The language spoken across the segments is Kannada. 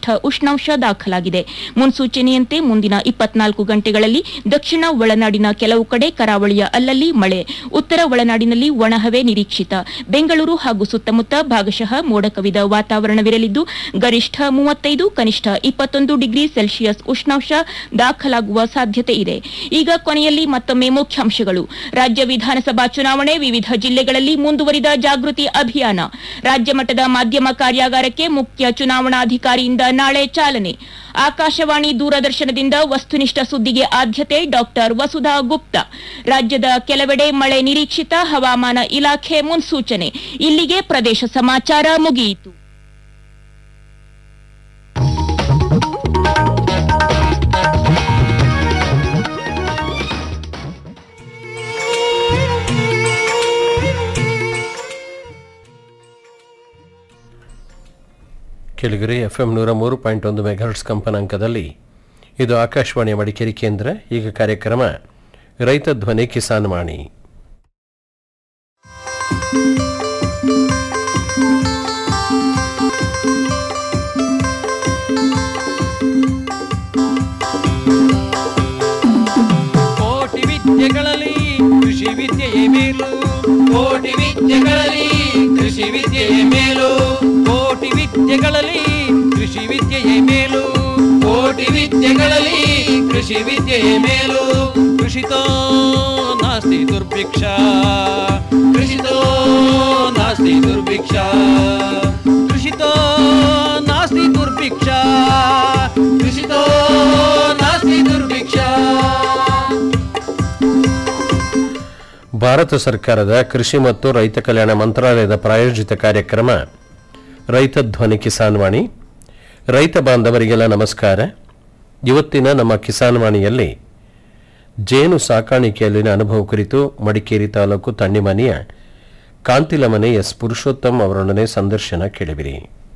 ಉಷ್ಣಾಂಶ ದಾಖಲಾಗಿದೆ ಮುನ್ಸೂಚನೆಯಂತೆ ಮುಂದಿನ ಇಪ್ಪತ್ನಾಲ್ಕು ಗಂಟೆಗಳಲ್ಲಿ ದಕ್ಷಿಣ ಒಳನಾಡಿನ ಕೆಲವು ಕಡೆ ಕರಾವಳಿಯ ಅಲ್ಲಲ್ಲಿ ಮಳೆ ಉತ್ತರ ಒಳನಾಡಿನಲ್ಲಿ ಒಣಹವೆ ನಿರೀಕ್ಷಿತ ಬೆಂಗಳೂರು ಹಾಗೂ ಸುತ್ತಮುತ್ತ ಭಾಗಶಃ ಮೋಡ ಕವಿದ ವಾತಾವರಣವಿರಲಿದ್ದು ಗರಿಷ್ಠ ಮೂವತ್ತೈದು ಕನಿಷ್ಠ ಇಪ್ಪತ್ತೊಂದು ಡಿಗ್ರಿ ಸೆಲ್ಸಿಯಸ್ ಉಷ್ಣಾಂಶ ದಾಖಲಾಗುವ ಸಾಧ್ಯತೆ ಇದೆ ಈಗ ಕೊನೆಯಲ್ಲಿ ಮತ್ತೊಮ್ಮೆ ಮುಖ್ಯಾಂಶಗಳು ರಾಜ್ಯ ವಿಧಾನಸಭಾ ಚುನಾವಣೆ ವಿವಿಧ ಜಿಲ್ಲೆಗಳಲ್ಲಿ ಮುಂದುವರಿದ ಜಾಗೃತಿ ಅಭಿಯಾನ ರಾಜ್ಯ ಮಟ್ಟದ ಮಾಧ್ಯಮ ಕಾರ್ಯಾಗಾರಕ್ಕೆ ಮುಖ್ಯ ಚುನಾವಣಾಧಿಕಾರಿಯಿಂದ ನಾಳೆ ಚಾಲನೆ ಆಕಾಶವಾಣಿ ದೂರದರ್ಶನದಿಂದ ವಸ್ತುನಿಷ್ಠ ಸುದ್ದಿಗೆ ಆದ್ಯತೆ ಡಾಕ್ಟರ್ ವಸುಧಾ ಗುಪ್ತಾ ರಾಜ್ಯದ ಕೆಲವೆಡೆ ಮಳೆ ನಿರೀಕ್ಷಿತ ಹವಾಮಾನ ಇಲಾಖೆ ಮುನ್ಸೂಚನೆ ಇಲ್ಲಿಗೆ ಪ್ರದೇಶ ಸಮಾಚಾರ ಮುಗಿಯಿತು ಕೆಳಗರೆ ಎಫ್ ಎಂ ನೂರ ಮೂರು ಪಾಯಿಂಟ್ ಒಂದು ಮೆಗಾಹರ್ಟ್ಸ್ ಕಂಪನಾಂಕದಲ್ಲಿ ಇದು ಆಕಾಶವಾಣಿಯ ಮಡಿಕೇರಿ ಕೇಂದ್ರ ಈಗ ಕಾರ್ಯಕ್ರಮ ರೈತ ಧ್ವನಿ ಕಿಸಾನ್ ವಾಣಿ ಕೋಟಿ ವಿದ್ಯೆಗಳಲ್ಲಿ ಕೃಷಿ ವಿದ್ಯೆಯೇ ಮೇಲು ಕೋಟಿ ವಿದ್ಯೆಗಳಲ್ಲಿ ಕೃಷಿ ವಿದ್ಯೆಯೇ ಮೇಲು ಕೋಟಿ ವಿದ್ಯೆಗಳಲ್ಲಿ ಕೃಷಿ ವಿದ್ಯೆಯೇ ಮೇಲು ಕೋಟಿ ವಿದ್ಯೆಗಳಲ್ಲಿ ಕೃಷಿ ವಿದ್ಯೆಯೇ ಮೇಲು ಕೃಷಿತೋ ನಾಸ್ತಿ ದುರ್ಭಿಕ್ಷ ಕೃಷಿತೋ ನಾಸ್ತಿ ದುರ್ಭಿಕ್ಷ ಕೃಷಿತೋ ನಾಸ್ತಿ ದುರ್ಭಿಕ್ಷ ಕೃಷಿತೋ ನಾಸ್ತಿ ದುರ್ಭಿಕ್ಷ ಭಾರತ ಸರ್ಕಾರದ ಕೃಷಿ ಮತ್ತು ರೈತ ಕಲ್ಯಾಣ ಮಂತ್ರಾಲಯದ ಪ್ರಾಯೋಜಿತ ಕಾರ್ಯಕ್ರಮ ರೈತ ಧ್ವನಿ ಕಿಸಾನ್ ವಾಣಿ ರೈತ ಬಾಂಧವರಿಗೆಲ್ಲ ನಮಸ್ಕಾರ ಇವತ್ತಿನ ನಮ್ಮ ಕಿಸಾನ್ ವಾಣಿಯಲ್ಲಿ ಜೇನು ಸಾಕಾಣಿಕೆಯಲ್ಲಿನ ಅನುಭವ ಕುರಿತು ಮಡಿಕೇರಿ ತಾಲೂಕು ತಣ್ಣಿಮನೆಯ ಕಾಂತಿಲಮನೆ ಎಸ್ ಪುರುಷೋತ್ತಮ್ ಅವರೊಡನೆ ಸಂದರ್ಶನ ಕೇಳಿಬಿರಿ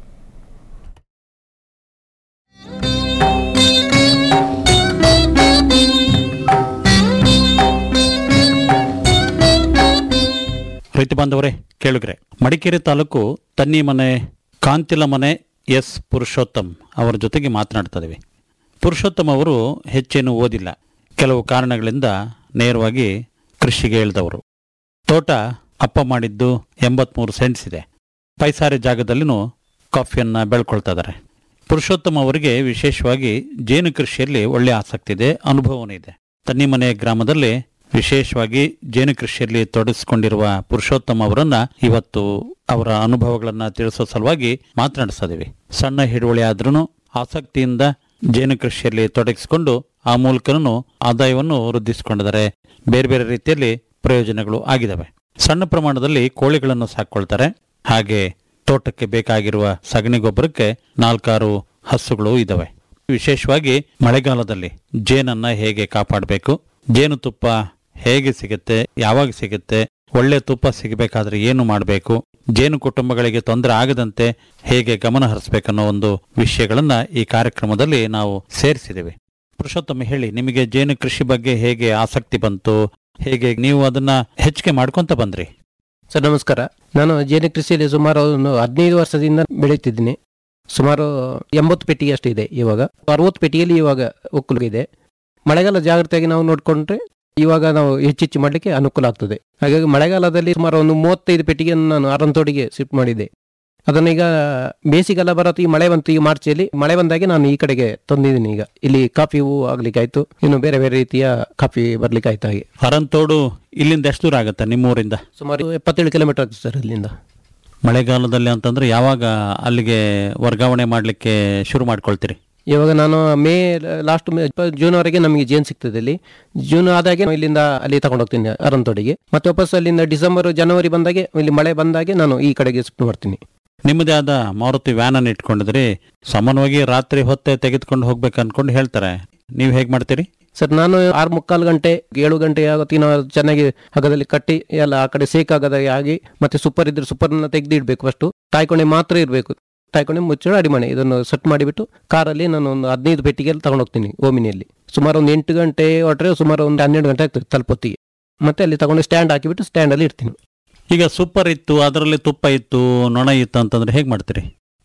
ರೈತ ಬಾಂಧವರೇ ಕೇಳುಗ್ರೆ ಮಡಿಕೇರಿ ತಾಲೂಕು ತನ್ನಿಮನೆ ಕಾಂತಿಲ ಮನೆ ಎಸ್ ಪುರುಷೋತ್ತಮ್ ಅವರ ಜೊತೆಗೆ ಮಾತನಾಡ್ತಾ ಇದ್ದೀವಿ ಪುರುಷೋತ್ತಮ್ ಅವರು ಹೆಚ್ಚೇನು ಓದಿಲ್ಲ ಕೆಲವು ಕಾರಣಗಳಿಂದ ನೇರವಾಗಿ ಕೃಷಿಗೆ ಇಳಿದವರು ತೋಟ ಅಪ್ಪ ಮಾಡಿದ್ದು ಎಂಬತ್ಮೂರು ಸೆಂಟ್ಸ್ ಇದೆ ಪೈಸಾರೆ ಜಾಗದಲ್ಲಿನೂ ಕಾಫಿಯನ್ನು ಬೆಳ್ಕೊಳ್ತಾ ಇದ್ದಾರೆ ಪುರುಷೋತ್ತಮ್ ಅವರಿಗೆ ವಿಶೇಷವಾಗಿ ಜೇನು ಕೃಷಿಯಲ್ಲಿ ಒಳ್ಳೆಯ ಆಸಕ್ತಿ ಇದೆ ಅನುಭವನೂ ಇದೆ ತನ್ನಿಮನೆ ಗ್ರಾಮದಲ್ಲಿ ವಿಶೇಷವಾಗಿ ಜೇನು ಕೃಷಿಯಲ್ಲಿ ತೊಡಗಿಸಿಕೊಂಡಿರುವ ಪುರುಷೋತ್ತಮ್ ಅವರನ್ನ ಇವತ್ತು ಅವರ ಅನುಭವಗಳನ್ನ ತಿಳಿಸೋ ಸಲುವಾಗಿ ಮಾತನಾಡಿಸ್ತಾ ಇದೀವಿ ಸಣ್ಣ ಹಿಡುವಳಿ ಆದ್ರೂ ಆಸಕ್ತಿಯಿಂದ ಜೇನು ಕೃಷಿಯಲ್ಲಿ ತೊಡಗಿಸಿಕೊಂಡು ಆ ಮೂಲಕನೂ ಆದಾಯವನ್ನು ವೃದ್ಧಿಸಿಕೊಂಡಿದ್ದಾರೆ ಬೇರೆ ಬೇರೆ ರೀತಿಯಲ್ಲಿ ಪ್ರಯೋಜನಗಳು ಆಗಿದ್ದಾವೆ ಸಣ್ಣ ಪ್ರಮಾಣದಲ್ಲಿ ಕೋಳಿಗಳನ್ನು ಸಾಕೊಳ್ತಾರೆ ಹಾಗೆ ತೋಟಕ್ಕೆ ಬೇಕಾಗಿರುವ ಸಗಣಿ ಗೊಬ್ಬರಕ್ಕೆ ನಾಲ್ಕಾರು ಹಸುಗಳು ಇದ್ದಾವೆ ವಿಶೇಷವಾಗಿ ಮಳೆಗಾಲದಲ್ಲಿ ಜೇನನ್ನ ಹೇಗೆ ಕಾಪಾಡಬೇಕು ಜೇನುತುಪ್ಪ ಹೇಗೆ ಸಿಗುತ್ತೆ ಯಾವಾಗ ಸಿಗುತ್ತೆ ಒಳ್ಳೆ ತುಪ್ಪ ಸಿಗಬೇಕಾದ್ರೆ ಏನು ಮಾಡಬೇಕು ಜೇನು ಕುಟುಂಬಗಳಿಗೆ ತೊಂದರೆ ಆಗದಂತೆ ಹೇಗೆ ಗಮನ ಹರಿಸಬೇಕನ್ನೋ ಒಂದು ವಿಷಯಗಳನ್ನ ಈ ಕಾರ್ಯಕ್ರಮದಲ್ಲಿ ನಾವು ಸೇರಿಸಿದ್ದೇವೆ ಪುರುಷೋತ್ತಮ ಹೇಳಿ ನಿಮಗೆ ಜೇನು ಕೃಷಿ ಬಗ್ಗೆ ಹೇಗೆ ಆಸಕ್ತಿ ಬಂತು ಹೇಗೆ ನೀವು ಅದನ್ನ ಹೆಚ್ಚಿಗೆ ಮಾಡ್ಕೊಂತ ಬಂದ್ರಿ ಸರ್ ನಮಸ್ಕಾರ ನಾನು ಜೇನು ಕೃಷಿಯಲ್ಲಿ ಸುಮಾರು ಒಂದು ಹದಿನೈದು ವರ್ಷದಿಂದ ಬೆಳೀತಿದ್ದೀನಿ ಸುಮಾರು ಎಂಬತ್ತು ಪೆಟ್ಟಿಗೆ ಅಷ್ಟು ಇದೆ ಇವಾಗ ಅರವತ್ತು ಪೆಟ್ಟಿಗೆಯಲ್ಲಿ ಇವಾಗ ಒಕ್ಕಲು ಇದೆ ಮಳೆಗಾಲ ಜಾಗ್ರತೆಯಾಗಿ ನಾವು ನೋಡಿಕೊಂಡ್ರೆ ಇವಾಗ ನಾವು ಹೆಚ್ಚೆಚ್ಚು ಮಾಡಲಿಕ್ಕೆ ಅನುಕೂಲ ಆಗ್ತದೆ ಹಾಗಾಗಿ ಮಳೆಗಾಲದಲ್ಲಿ ಸುಮಾರು ಒಂದು ಮೂವತ್ತೈದು ಪೆಟ್ಟಿಗೆಯನ್ನು ನಾನು ಅರಂತೋಡಿಗೆ ಶಿಫ್ಟ್ ಮಾಡಿದ್ದೆ ಅದನ್ನೀಗ ಬೇಸಿಗೆಲ್ಲ ಬರತ್ತೆ ಈ ಮಳೆ ಬಂತು ಈ ಮಾರ್ಚಲ್ಲಿ ಮಳೆ ಬಂದಾಗೆ ನಾನು ಈ ಕಡೆಗೆ ತಂದಿದ್ದೀನಿ ಈಗ ಇಲ್ಲಿ ಕಾಫಿ ಹೂವು ಆಗ್ಲಿಕ್ಕೆ ಆಯ್ತು ಇನ್ನು ಬೇರೆ ಬೇರೆ ರೀತಿಯ ಕಾಫಿ ಬರ್ಲಿಕ್ಕೆ ಆಯ್ತು ಹಾಗೆ ಹರಂತೋಡು ಇಲ್ಲಿಂದ ಎಷ್ಟು ದೂರ ಆಗುತ್ತೆ ನಿಮ್ಮೂರಿಂದ ಸುಮಾರು ಎಪ್ಪತ್ತೇಳು ಕಿಲೋಮೀಟರ್ ಆಗ್ತದೆ ಸರ್ ಇಲ್ಲಿಂದ ಮಳೆಗಾಲದಲ್ಲಿ ಅಂತಂದ್ರೆ ಯಾವಾಗ ಅಲ್ಲಿಗೆ ವರ್ಗಾವಣೆ ಮಾಡಲಿಕ್ಕೆ ಶುರು ಮಾಡ್ಕೊಳ್ತೀರಿ ಇವಾಗ ನಾನು ಮೇ ಲಾಸ್ಟ್ ಮೇ ಜೂನ್ವರೆಗೆ ನಮಗೆ ಜೇನ್ ಸಿಗ್ತದೆ ಇಲ್ಲಿ ಜೂನ್ ಆದಾಗೆ ನಾನು ಇಲ್ಲಿಂದ ಅಲ್ಲಿ ತಗೊಂಡು ಹೋಗ್ತೀನಿ ಅರಂತೋಡಿಗೆ ಮತ್ತೆ ವಾಪಸ್ ಅಲ್ಲಿಂದ ಡಿಸೆಂಬರ್ ಜನವರಿ ಬಂದಾಗೆ ಇಲ್ಲಿ ಮಳೆ ಬಂದಾಗೆ ನಾನು ಈ ಕಡೆಗೆ ಶಿಫ್ಟ್ ಮಾಡ್ತೀನಿ ನಿಮ್ಮದೇ ಆದ ಮಾರುತಿ ವ್ಯಾನ್ ಅನ್ನು ಇಟ್ಕೊಂಡಿದ್ರಿ ಸಾಮಾನ್ಯವಾಗಿ ರಾತ್ರಿ ಹೊತ್ತೆ ತೆಗೆದುಕೊಂಡು ಹೋಗ್ಬೇಕು ಅನ್ಕೊಂಡು ಹೇಳ್ತಾರೆ ನೀವು ಹೇಗೆ ಮಾಡ್ತೀರಿ ಸರ್ ನಾನು ಆರು ಮುಕ್ಕಾಲು ಗಂಟೆ ಏಳು ಗಂಟೆ ಆಗುತ್ತೆ ನಾವು ಚೆನ್ನಾಗಿ ಹಗ್ಗದಲ್ಲಿ ಕಟ್ಟಿ ಎಲ್ಲ ಆ ಕಡೆ ಸೇಕ್ ಆಗದಾಗೆ ಆಗಿ ಮತ್ತೆ ಸೂಪರ್ ಇದ್ರೆ ಸೂಪರ್ನ ತೆಗೆದು ಇಡಬೇಕು ಫಸ್ಟು ತಾಯ್ಕೊಂಡೆ ಮಾತ್ರ ಇರಬೇಕು ತಾಯ್ಕೊಂಡೆ ಮುಚ್ಚಳ ಅಡಿಮಣೆ ಇದನ್ನು ಸೆಟ್ ಮಾಡಿಬಿಟ್ಟು ಕಾರಲ್ಲಿ ನಾನು ಒಂದು ಹದಿನೈದು ಪೆಟ್ಟಿಗೆ ತಗೊಂಡು ಹೋಗ್ತೀನಿ ಓಮಿನಿಯಲ್ಲಿ ಸುಮಾರು ಒಂದು ಎಂಟು ಗಂಟೆ ಹೊರಟ್ರೆ ಸುಮಾರು ಒಂದು ಹನ್ನೆರಡು ಗಂಟೆ ಆಗ್ತದೆ ತಲುಪೊತ್ತಿಗೆ ಮತ್ತೆ ಅಲ್ಲಿ ತಗೊಂಡು ಸ್ಟ್ಯಾಂಡ್ ಹಾಕಿಬಿಟ್ಟು ಸ್ಟ್ಯಾಂಡಲ್ಲಿ ಇಡ್ತೀನಿ ಈಗ ಸೂಪರ್ ಇತ್ತು ಅದರಲ್ಲಿ ತುಪ್ಪ ಇತ್ತು ನೊಣ ಇತ್ತು ಅಂತಂದ್ರೆ ಹೇಗೆ ಮಾಡ್ತೀರಿ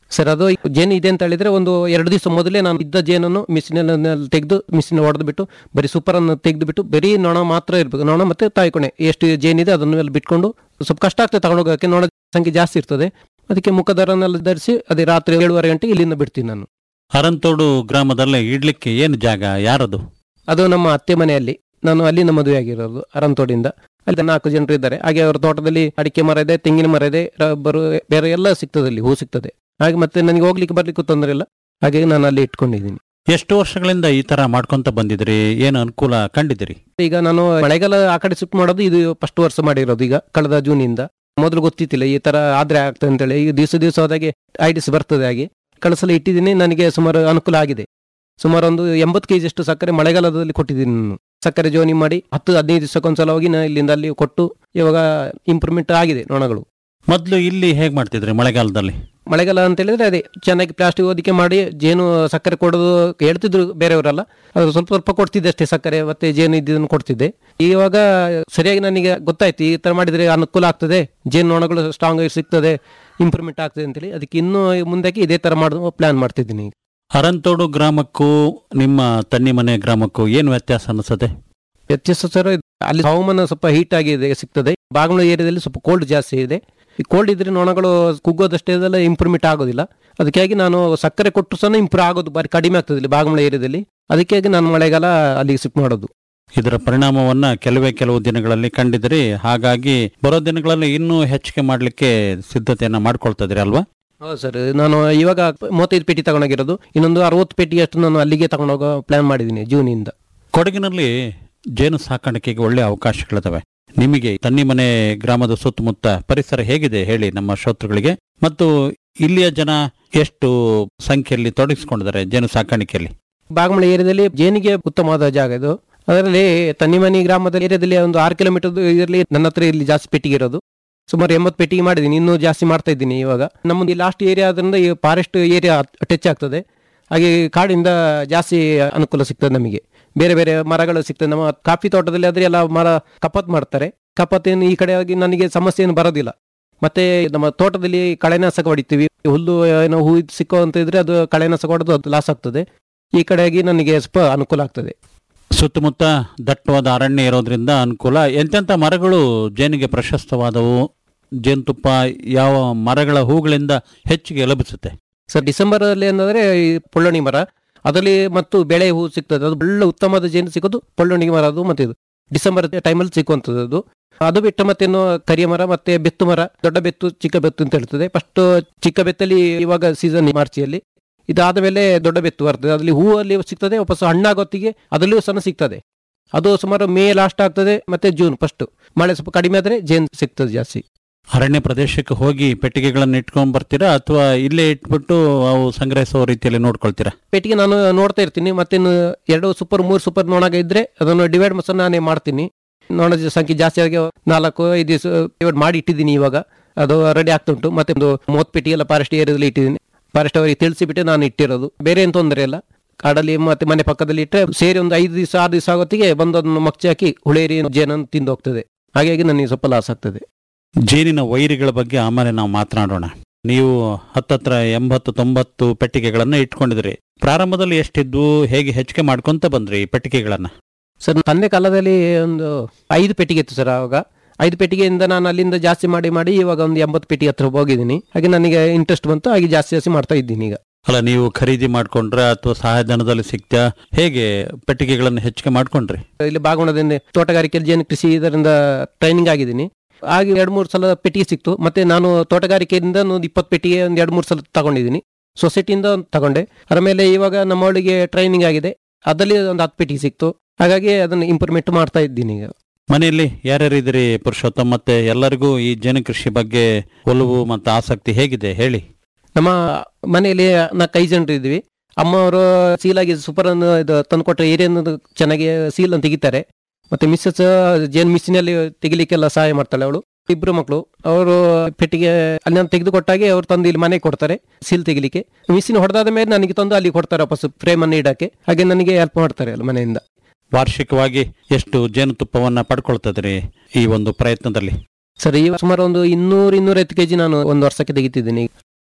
ಸರ್ ಅದು ಜೇನು ಇದೆ ಅಂತ ಹೇಳಿದ್ರೆ ಒಂದು ಎರಡು ದಿವಸ ಮೊದಲೇ ನಾನು ಇದ್ದ ಜೇನನ್ನು ಮಿಷಿನಲ್ಲಿ ತೆಗೆದು ಮಿಷಿನ್ ಹೊಡೆದು ಬಿಟ್ಟು ಬರೀ ಸೂಪರ್ ಅನ್ನು ತೆಗೆದು ಬಿಟ್ಟು ಬರೀ ನೊಣ ಮಾತ್ರ ಇರಬೇಕು ನೊಣ ಮತ್ತೆ ತಾಯ್ಕೊಣೆ ಎಷ್ಟು ಜೇನಿದೆ ಅದನ್ನು ಎಲ್ಲ ಬಿಟ್ಕೊಂಡು ಸ್ವಲ್ಪ ಕಷ್ಟ ಆಗ್ತದೆ ತಗೊಂಡೋಗೋಕೆ ನೊಣ ಸಂಖ್ಯೆ ಜಾಸ್ತಿ ಇರ್ತದೆ ಅದಕ್ಕೆ ಮುಖದರನ್ನೆಲ್ಲ ಧರಿಸಿ ಅದೇ ರಾತ್ರಿ ಏಳುವರೆ ಗಂಟೆ ಇಲ್ಲಿಂದ ಬಿಡ್ತೀನಿ ನಾನು ಅರಂತೋಡು ಗ್ರಾಮದಲ್ಲಿ ಇಡ್ಲಿಕ್ಕೆ ಏನು ಜಾಗ ಯಾರದು ಅದು ನಮ್ಮ ಅತ್ತೆ ಮನೆಯಲ್ಲಿ ನಾನು ಅಲ್ಲಿಂದ ಮದುವೆ ಆಗಿರೋದು ಅರಂತೋಡಿಂದ ಅಲ್ಲಿ ನಾಲ್ಕು ಜನರು ಇದ್ದಾರೆ ಹಾಗೆ ಅವರ ತೋಟದಲ್ಲಿ ಅಡಿಕೆ ಮರ ಇದೆ ತೆಂಗಿನ ಮರ ಇದೆ ರಬ್ಬರು ಬೇರೆ ಎಲ್ಲ ಸಿಗ್ತದೆ ಅಲ್ಲಿ ಹೂ ಸಿಗ್ತದೆ ಹಾಗೆ ಮತ್ತೆ ನನಗೆ ಹೋಗ್ಲಿಕ್ಕೆ ಬರ್ಲಿಕ್ಕೂ ತೊಂದರೆ ಇಲ್ಲ ಹಾಗೆ ನಾನು ಅಲ್ಲಿ ಇಟ್ಕೊಂಡಿದ್ದೀನಿ ಎಷ್ಟು ವರ್ಷಗಳಿಂದ ಈ ತರ ಮಾಡ್ಕೊಂತ ಬಂದಿದ್ರಿ ಏನು ಅನುಕೂಲ ಕಂಡಿದ್ದೀರಿ ಈಗ ನಾನು ಮಳೆಗಾಲ ಆ ಕಡೆ ಶಿಫ್ಟ್ ಮಾಡೋದು ಇದು ಫಸ್ಟ್ ವರ್ಷ ಮಾಡಿರೋದು ಈಗ ಕಳೆದ ಜೂನಿಂದ ಮೊದಲು ಗೊತ್ತಿತ್ತಿಲ್ಲ ಈ ತರ ಆದ್ರೆ ಆಗ್ತದೆ ಅಂತೇಳಿ ಈಗ ದಿವಸ ದಿವಸ ಹೋದಾಗೆ ಐಡಿಸ್ ಬರ್ತದೆ ಹಾಗೆ ಕಳಸಲು ಇಟ್ಟಿದ್ದೀನಿ ನನಗೆ ಸುಮಾರು ಅನುಕೂಲ ಆಗಿದೆ ಸುಮಾರು ಒಂದು ಎಂಬತ್ತು ಕೆಜಿ ಅಷ್ಟು ಸಕ್ಕರೆ ಮಳೆಗಾಲದಲ್ಲಿ ಕೊಟ್ಟಿದ್ದೀನಿ ನಾನು ಸಕ್ಕರೆ ಜೋನಿ ಮಾಡಿ ಹತ್ತು ಹದಿನೈದು ದಿವಸಕ್ಕೊಂದ್ಸಲ ಹೋಗಿ ನಾನು ಇಲ್ಲಿಂದ ಅಲ್ಲಿ ಕೊಟ್ಟು ಇವಾಗ ಇಂಪ್ರೂವ್ಮೆಂಟ್ ಆಗಿದೆ ನೊಣಗಳು ಮೊದಲು ಇಲ್ಲಿ ಹೇಗೆ ಮಾಡ್ತಿದ್ರಿ ಮಳೆಗಾಲದಲ್ಲಿ ಮಳೆಗಾಲ ಅಂತ ಹೇಳಿದ್ರೆ ಅದೇ ಚೆನ್ನಾಗಿ ಪ್ಲಾಸ್ಟಿಕ್ ಹೊದಿಕೆ ಮಾಡಿ ಜೇನು ಸಕ್ಕರೆ ಕೊಡೋದು ಹೇಳ್ತಿದ್ರು ಬೇರೆಯವರೆಲ್ಲ ಅದು ಸ್ವಲ್ಪ ಸ್ವಲ್ಪ ಕೊಡ್ತಿದ್ದೆ ಅಷ್ಟೇ ಸಕ್ಕರೆ ಮತ್ತೆ ಜೇನು ಇದ್ದಿದ್ದನ್ನು ಕೊಡ್ತಿದ್ದೆ ಇವಾಗ ಸರಿಯಾಗಿ ನನಗೆ ಗೊತ್ತಾಯ್ತು ಈ ತರ ಮಾಡಿದ್ರೆ ಅನುಕೂಲ ಆಗ್ತದೆ ಜೇನು ನೊಣಗಳು ಸ್ಟ್ರಾಂಗ್ ಆಗಿ ಸಿಗ್ತದೆ ಇಂಪ್ರೂವ್ಮೆಂಟ್ ಆಗ್ತದೆ ಅಂತೇಳಿ ಅದಕ್ಕೆ ಇನ್ನೂ ಮುಂದಕ್ಕೆ ಇದೇ ತರ ಮಾಡುವ ಪ್ಲಾನ್ ಮಾಡ್ತಿದ್ದೀನಿ ಈಗ. ಅರಂತೋಡು ಗ್ರಾಮಕ್ಕೂ ನಿಮ್ಮ ತನ್ನಿಮನೆ ಗ್ರಾಮಕ್ಕೂ ಏನು ವ್ಯತ್ಯಾಸ ಅನಿಸುತ್ತೆ ವ್ಯತ್ಯಾಸ ಸರ್ ಇದು ಅಲ್ಲಿ ಹವಾಮಾನ ಸ್ವಲ್ಪ ಹೀಟ್ ಆಗಿದೆ ಸಿಗ್ತದೆ ಬಾಗಿಲು ಏರಿಯಾದಲ್ಲಿ ಸ್ವಲ್ಪ ಕೋಲ್ಡ್ ಜಾಸ್ತಿ ಇದೆ ಈ ಕೋಲ್ಡ್ ಇದ್ರೆ ನೊಣಗಳು ಕುಗ್ಗೋದಷ್ಟೇ ಇದೆಲ್ಲ ಇಂಪ್ರೂವ್ಮೆಂಟ್ ಆಗೋದಿಲ್ಲ ಅದಕ್ಕಾಗಿ ನಾನು ಸಕ್ಕರೆ ಕೊಟ್ಟು ಸಹ ಇಂಪ್ರೂವ್ ಆಗೋದು ಬಾರಿ ಕಡಿಮೆ ಆಗ್ತದೆ ಇಲ್ಲಿ ಬಾಗಮಳ ಏರಿಯಾದಲ್ಲಿ ಅದಕ್ಕಾಗಿ ನಾನು ಮಳೆಗಾಲ ಅಲ್ಲಿಗೆ ಶಿಫ್ಟ್ ಮಾಡೋದು ಇದರ ಪರಿಣಾಮವನ್ನ ಕೆಲವೇ ಕೆಲವು ದಿನಗಳಲ್ಲಿ ಕಂಡಿದ್ರಿ ಹಾಗಾಗಿ ಬರೋ ದಿನಗಳಲ್ಲಿ ಇನ್ನೂ ಹೆಚ್ಚಿಗೆ ಮಾಡಲಿಕ್ಕೆ ಸಿದ್ಧತೆಯನ್ನ ಮಾಡ್ಕೊಳ್ತಾ ಇದ್ರಿ ಅಲ್ವಾ ಹೌದು ಸರ್ ನಾನು ಇವಾಗ ಮೂವತ್ತೈದು ಪೇಟಿ ತಗೊಂಡೋಗಿರೋದು ಇನ್ನೊಂದು ಅರವತ್ತು ಪೇಟಿ ಅಷ್ಟು ನಾನು ಅಲ್ಲಿಗೆ ತಗೊಂಡೋಗೋ ಪ್ಲಾನ್ ಮಾಡಿದ್ದೀನಿ ಜೂನಿಂದ ಕೊಡಗಿನಲ್ಲಿ ಜೇನು ಸಾಕಾಣಿಕೆಗೆ ಒಳ್ಳೆ ಅವಕಾಶಗಳಿದಾವೆ ನಿಮಗೆ ತನ್ನಿಮನೆ ಗ್ರಾಮದ ಸುತ್ತಮುತ್ತ ಪರಿಸರ ಹೇಗಿದೆ ಹೇಳಿ ನಮ್ಮ ಶ್ರೋತೃಗಳಿಗೆ ಮತ್ತು ಇಲ್ಲಿಯ ಜನ ಎಷ್ಟು ಸಂಖ್ಯೆಯಲ್ಲಿ ತೊಡಗಿಸಿಕೊಂಡಿದ್ದಾರೆ ಜೇನು ಸಾಕಾಣಿಕೆಯಲ್ಲಿ ಬಾಗಮಳ ಏರಿಯಾದಲ್ಲಿ ಜೇನಿಗೆ ಉತ್ತಮವಾದ ಜಾಗ ಇದು ಅದರಲ್ಲಿ ತನ್ನಿಮನಿ ಗ್ರಾಮದ ಏರಿಯಾದಲ್ಲಿ ಒಂದು ಆರು ಕಿಲೋಮೀಟರ್ ಇದರಲ್ಲಿ ನನ್ನ ಹತ್ರ ಇಲ್ಲಿ ಜಾಸ್ತಿ ಪೆಟ್ಟಿಗೆ ಇರೋದು ಸುಮಾರು ಎಂಬತ್ತು ಪೆಟ್ಟಿಗೆ ಮಾಡಿದ್ದೀನಿ ಇನ್ನೂ ಜಾಸ್ತಿ ಮಾಡ್ತಾ ಇದ್ದೀನಿ ಇವಾಗ ನಮ್ಮದು ಈ ಲಾಸ್ಟ್ ಏರಿಯಾ ಆದ್ರಿಂದ ಈ ಫಾರೆಸ್ಟ್ ಏರಿಯಾ ಟಚ್ ಆಗ್ತದೆ ಹಾಗೆ ಈ ಕಾಡಿಂದ ಜಾಸ್ತಿ ಅನುಕೂಲ ಸಿಗ್ತದೆ ನಮಗೆ ಬೇರೆ ಬೇರೆ ಮರಗಳು ಸಿಗ್ತದೆ ನಮ್ಮ ಕಾಫಿ ತೋಟದಲ್ಲಿ ಆದ್ರೆ ಎಲ್ಲ ಮರ ಕಪತ್ ಮಾಡ್ತಾರೆ ಕಪತ್ ಏನು ಈ ಕಡೆ ಆಗಿ ನನಗೆ ಸಮಸ್ಯೆ ಏನು ಬರೋದಿಲ್ಲ ಮತ್ತೆ ನಮ್ಮ ತೋಟದಲ್ಲಿ ಕಳೆನಾಶಕ ಹೊಡಿತೀವಿ ಹುಲ್ಲು ಏನೋ ಹೂ ಸಿಕ್ಕೋ ಅಂತ ಇದ್ರೆ ಅದು ಕಳೆನಾಶಕ ಹೊಡೆದು ಅದು ಲಾಸ್ ಆಗ್ತದೆ ಈ ಕಡೆಯಾಗಿ ನನಗೆ ಸ್ವಲ್ಪ ಅನುಕೂಲ ಆಗ್ತದೆ ಸುತ್ತಮುತ್ತ ದಟ್ಟವಾದ ಅರಣ್ಯ ಇರೋದ್ರಿಂದ ಅನುಕೂಲ ಎಂತೆಂಥ ಮರಗಳು ಜೇನಿಗೆ ಪ್ರಶಸ್ತವಾದವು ಜೇನುತುಪ್ಪ ಯಾವ ಮರಗಳ ಹೂಗಳಿಂದ ಹೆಚ್ಚಿಗೆ ಲಭಿಸುತ್ತೆ ಸರ್ ಡಿಸೆಂಬರ್ ಅಲ್ಲಿ ಏನಂದ್ರೆ ಈ ಪೊಳ್ಳಣಿ ಮರ ಅದರಲ್ಲಿ ಮತ್ತು ಬೆಳೆ ಹೂ ಸಿಗ್ತದೆ ಅದು ಒಳ್ಳೆ ಉತ್ತಮವಾದ ಜೇನು ಸಿಗೋದು ಪೊಳ್ಳಣಿ ಮರ ಅದು ಮತ್ತೆ ಇದು ಡಿಸೆಂಬರ್ ಟೈಮಲ್ಲಿ ಸಿಕ್ಕುವಂಥದ್ದು ಅದು ಅದು ಬಿಟ್ಟು ಮತ್ತೇನು ಕರಿಯ ಮರ ಮತ್ತೆ ಬೆತ್ತು ಮರ ದೊಡ್ಡ ಬೆತ್ತು ಚಿಕ್ಕ ಬೆತ್ತು ಅಂತ ಹೇಳ್ತದೆ ಫಸ್ಟ್ ಚಿಕ್ಕ ಬೆತ್ತಲ್ಲಿ ಇವಾಗ ಸೀಸನ್ ಮಾರ್ಚಿಯಲ್ಲಿ ಇದಾದ ಮೇಲೆ ದೊಡ್ಡ ಬೆತ್ತು ಬರ್ತದೆ ಅದರಲ್ಲಿ ಹೂವಲ್ಲಿ ಸಿಗ್ತದೆ ವಾಪಸ್ ಹಣ್ಣಾಗೊತ್ತಿಗೆ ಅದರಲ್ಲಿಯೂ ಸಹ ಸಿಗ್ತದೆ ಅದು ಸುಮಾರು ಮೇ ಲಾಸ್ಟ್ ಆಗ್ತದೆ ಮತ್ತೆ ಜೂನ್ ಫಸ್ಟ್ ಮಳೆ ಸ್ವಲ್ಪ ಕಡಿಮೆ ಆದರೆ ಜೇನು ಸಿಗ್ತದೆ ಜಾಸ್ತಿ ಅರಣ್ಯ ಪ್ರದೇಶಕ್ಕೆ ಹೋಗಿ ಪೆಟ್ಟಿಗೆಗಳನ್ನು ಇಟ್ಕೊಂಡ್ ಬರ್ತೀರಾ ಅಥವಾ ಇಲ್ಲೇ ಇಟ್ಬಿಟ್ಟು ಅವು ಸಂಗ್ರಹಿಸೋ ರೀತಿಯಲ್ಲಿ ನೋಡ್ಕೊಳ್ತೀರಾ ಪೆಟ್ಟಿಗೆ ನಾನು ನೋಡ್ತಾ ಇರ್ತೀನಿ ಮತ್ತೆ ಎರಡು ಸೂಪರ್ ಮೂರು ಸೂಪರ್ ನೋಣಗ ಇದ್ರೆ ಅದನ್ನು ಡಿವೈಡ್ ಮಸ ನಾನೇ ಮಾಡ್ತೀನಿ ನೋಣದ ಸಂಖ್ಯೆ ಜಾಸ್ತಿ ಆಗಿ ನಾಲ್ಕು ಐದು ದಿವಸ ಡಿವೈಡ್ ಮಾಡಿ ಇಟ್ಟಿದ್ದೀನಿ ಇವಾಗ ಅದು ರೆಡಿ ಆಗ್ತಾ ಉಂಟು ಮತ್ತೆ ಒಂದು ಮೂವತ್ತು ಪೆಟ್ಟಿಗೆ ಎಲ್ಲ ಫಾರೆಸ್ಟ್ ಏರಿಯಾದಲ್ಲಿ ಇಟ್ಟಿದ್ದೀನಿ ಫಾರೆಸ್ಟ್ ಅವರಿಗೆ ತಿಳಿಸಿಬಿಟ್ಟು ನಾನು ಇಟ್ಟಿರೋದು ಬೇರೆ ಏನು ತೊಂದರೆ ಇಲ್ಲ ಕಾಡಲ್ಲಿ ಮತ್ತೆ ಮನೆ ಪಕ್ಕದಲ್ಲಿ ಇಟ್ಟರೆ ಸೇರಿ ಒಂದು ಐದು ದಿವಸ ಆರು ದಿವಸ ಆಗೋತ್ತಿಗೆ ಬಂದು ಅದನ್ನು ಮಚ್ಚಿ ಹಾಕಿ ಹುಳೇರಿ ಜೇನನ್ನು ತಿಂದು ಹೋಗ್ತದೆ ಹಾಗಾಗಿ ನನಗೆ ಸ್ವಲ್ಪ ಲಾಸ್ ಆಗ್ತದೆ ಜೇನಿನ ವೈರಿಗಳ ಬಗ್ಗೆ ಆಮೇಲೆ ನಾವು ಮಾತನಾಡೋಣ ನೀವು ಹತ್ತತ್ರ ಎಂಬತ್ತು ತೊಂಬತ್ತು ಪೆಟ್ಟಿಗೆಗಳನ್ನು ಇಟ್ಕೊಂಡಿದ್ರಿ ಪ್ರಾರಂಭದಲ್ಲಿ ಎಷ್ಟಿದ್ವು ಹೇಗೆ ಹೆಚ್ಚಿಗೆ ಮಾಡ್ಕೊಂತ ಬಂದ್ರಿ ಈ ಪೆಟ್ಟಿಗೆಗಳನ್ನ ಸರ್ ತಂದೆ ಕಾಲದಲ್ಲಿ ಒಂದು ಐದು ಪೆಟ್ಟಿಗೆ ಇತ್ತು ಸರ್ ಆವಾಗ ಐದು ಪೆಟ್ಟಿಗೆಯಿಂದ ನಾನು ಅಲ್ಲಿಂದ ಜಾಸ್ತಿ ಮಾಡಿ ಮಾಡಿ ಇವಾಗ ಒಂದು ಎಂಬತ್ತು ಪೆಟ್ಟಿಗೆ ಹತ್ರ ಹೋಗಿದ್ದೀನಿ ಹಾಗೆ ನನಗೆ ಇಂಟ್ರೆಸ್ಟ್ ಬಂತು ಹಾಗೆ ಜಾಸ್ತಿ ಜಾಸ್ತಿ ಮಾಡ್ತಾ ಇದ್ದೀನಿ ಈಗ ಅಲ್ಲ ನೀವು ಖರೀದಿ ಮಾಡ್ಕೊಂಡ್ರೆ ಅಥವಾ ಸಹಾಯಧನದಲ್ಲಿ ಸಿಗ್ತಾ ಹೇಗೆ ಪೆಟ್ಟಿಗೆಗಳನ್ನು ಹೆಚ್ಚಿಗೆ ಮಾಡ್ಕೊಂಡ್ರಿ ಇಲ್ಲಿ ಬಾಗುಣದಿಂದ ತೋಟಗಾರಿಕೆಯಲ್ಲಿ ಜೇನು ಕೃಷಿ ಇದರಿಂದ ಟ್ರೈನಿಂಗ್ ಆಗಿದ್ದೀನಿ ಹಾಗೆ ಎರಡು ಮೂರು ಸಲ ಪೆಟ್ಟಿಗೆ ಸಿಕ್ತು ಮತ್ತೆ ನಾನು ತೋಟಗಾರಿಕೆಯಿಂದ ಒಂದು ಇಪ್ಪತ್ತು ಪೆಟ್ಟಿಗೆ ಒಂದು ಎರಡು ಮೂರು ಸಲ ತಗೊಂಡಿದ್ದೀನಿ ಸೊಸೈಟಿಯಿಂದ ಒಂದು ತಗೊಂಡೆ ಆಮೇಲೆ ಇವಾಗ ನಮ್ಮವಳಿಗೆ ಟ್ರೈನಿಂಗ್ ಆಗಿದೆ ಅದರಲ್ಲಿ ಒಂದು ಹತ್ತು ಪೆಟ್ಟಿಗೆ ಸಿಕ್ತು ಹಾಗಾಗಿ ಅದನ್ನು ಇಂಪ್ರೂವ್ಮೆಂಟ್ ಮಾಡ್ತಾ ಇದ್ದೀನಿ ಈಗ ಮನೆಯಲ್ಲಿ ಯಾರ್ಯಾರು ಇದ್ರಿ ಪುರುಷೋತ್ತಮ್ ಮತ್ತೆ ಎಲ್ಲರಿಗೂ ಈ ಜೇನು ಕೃಷಿ ಬಗ್ಗೆ ಒಲವು ಮತ್ತು ಆಸಕ್ತಿ ಹೇಗಿದೆ ಹೇಳಿ ನಮ್ಮ ಮನೆಯಲ್ಲಿ ನಾಲ್ಕು ಐದು ಜನರು ಇದ್ವಿ ಅಮ್ಮ ಅವರು ಸೀಲಾಗಿ ಸೂಪರ್ ಅನ್ನು ಇದು ತಂದುಕೊಟ್ರೆ ಏರಿಯನ್ನು ಚೆನ್ನಾಗಿ ಸೀಲ್ ಅನ್ನು ತೆಗಿತಾರೆ ಮತ್ತೆ ಮಿಸ್ಸಸ್ ಜೇನ್ ಮಿಷಿನಲ್ಲಿ ತೆಗಿಲಿಕ್ಕೆಲ್ಲ ಸಹಾಯ ಮಾಡ್ತಾಳೆ ಅವಳು ಇಬ್ರು ಮಕ್ಕಳು ಅವರು ಪೆಟ್ಟಿಗೆ ಅಲ್ಲಿ ನಾನು ತೆಗೆದು ಕೊಟ್ಟಾಗೆ ಅವ್ರು ತಂದು ಇಲ್ಲಿ ಮನೆಗೆ ಕೊಡ್ತಾರೆ ಸೀಲ್ ತೆಗಿಲಿಕ್ಕೆ ಮಿಷಿನ್ ಹೊಡೆದಾದ ಮೇಲೆ ನನಗೆ ತಂದು ಅಲ್ಲಿ ಕೊಡ್ತಾರೆ ವಾಪಸ್ ಫ್ರೇಮ್ ಅನ್ನು ಇಡಕ್ಕೆ ಹಾಗೆ ನನಗೆ ಹೆಲ್ಪ್ ಮಾಡ್ತಾರೆ ಅಲ್ಲಿ ಮನೆಯಿಂದ ವಾರ್ಷಿಕವಾಗಿ ಎಷ್ಟು ಜೇನುತುಪ್ಪವನ್ನ ಪಡ್ಕೊಳ್ತದ್ರಿ ಈ ಒಂದು ಪ್ರಯತ್ನದಲ್ಲಿ ಸರ್ ಈ ಸುಮಾರು ಒಂದು ಇನ್ನೂರು ಇನ್ನೂರೈವತ್ತು ಕೆಜಿ ನಾನು ಒಂದು ವರ್ಷಕ್ಕೆ ತೆಗಿತಿದ್ದೀನಿ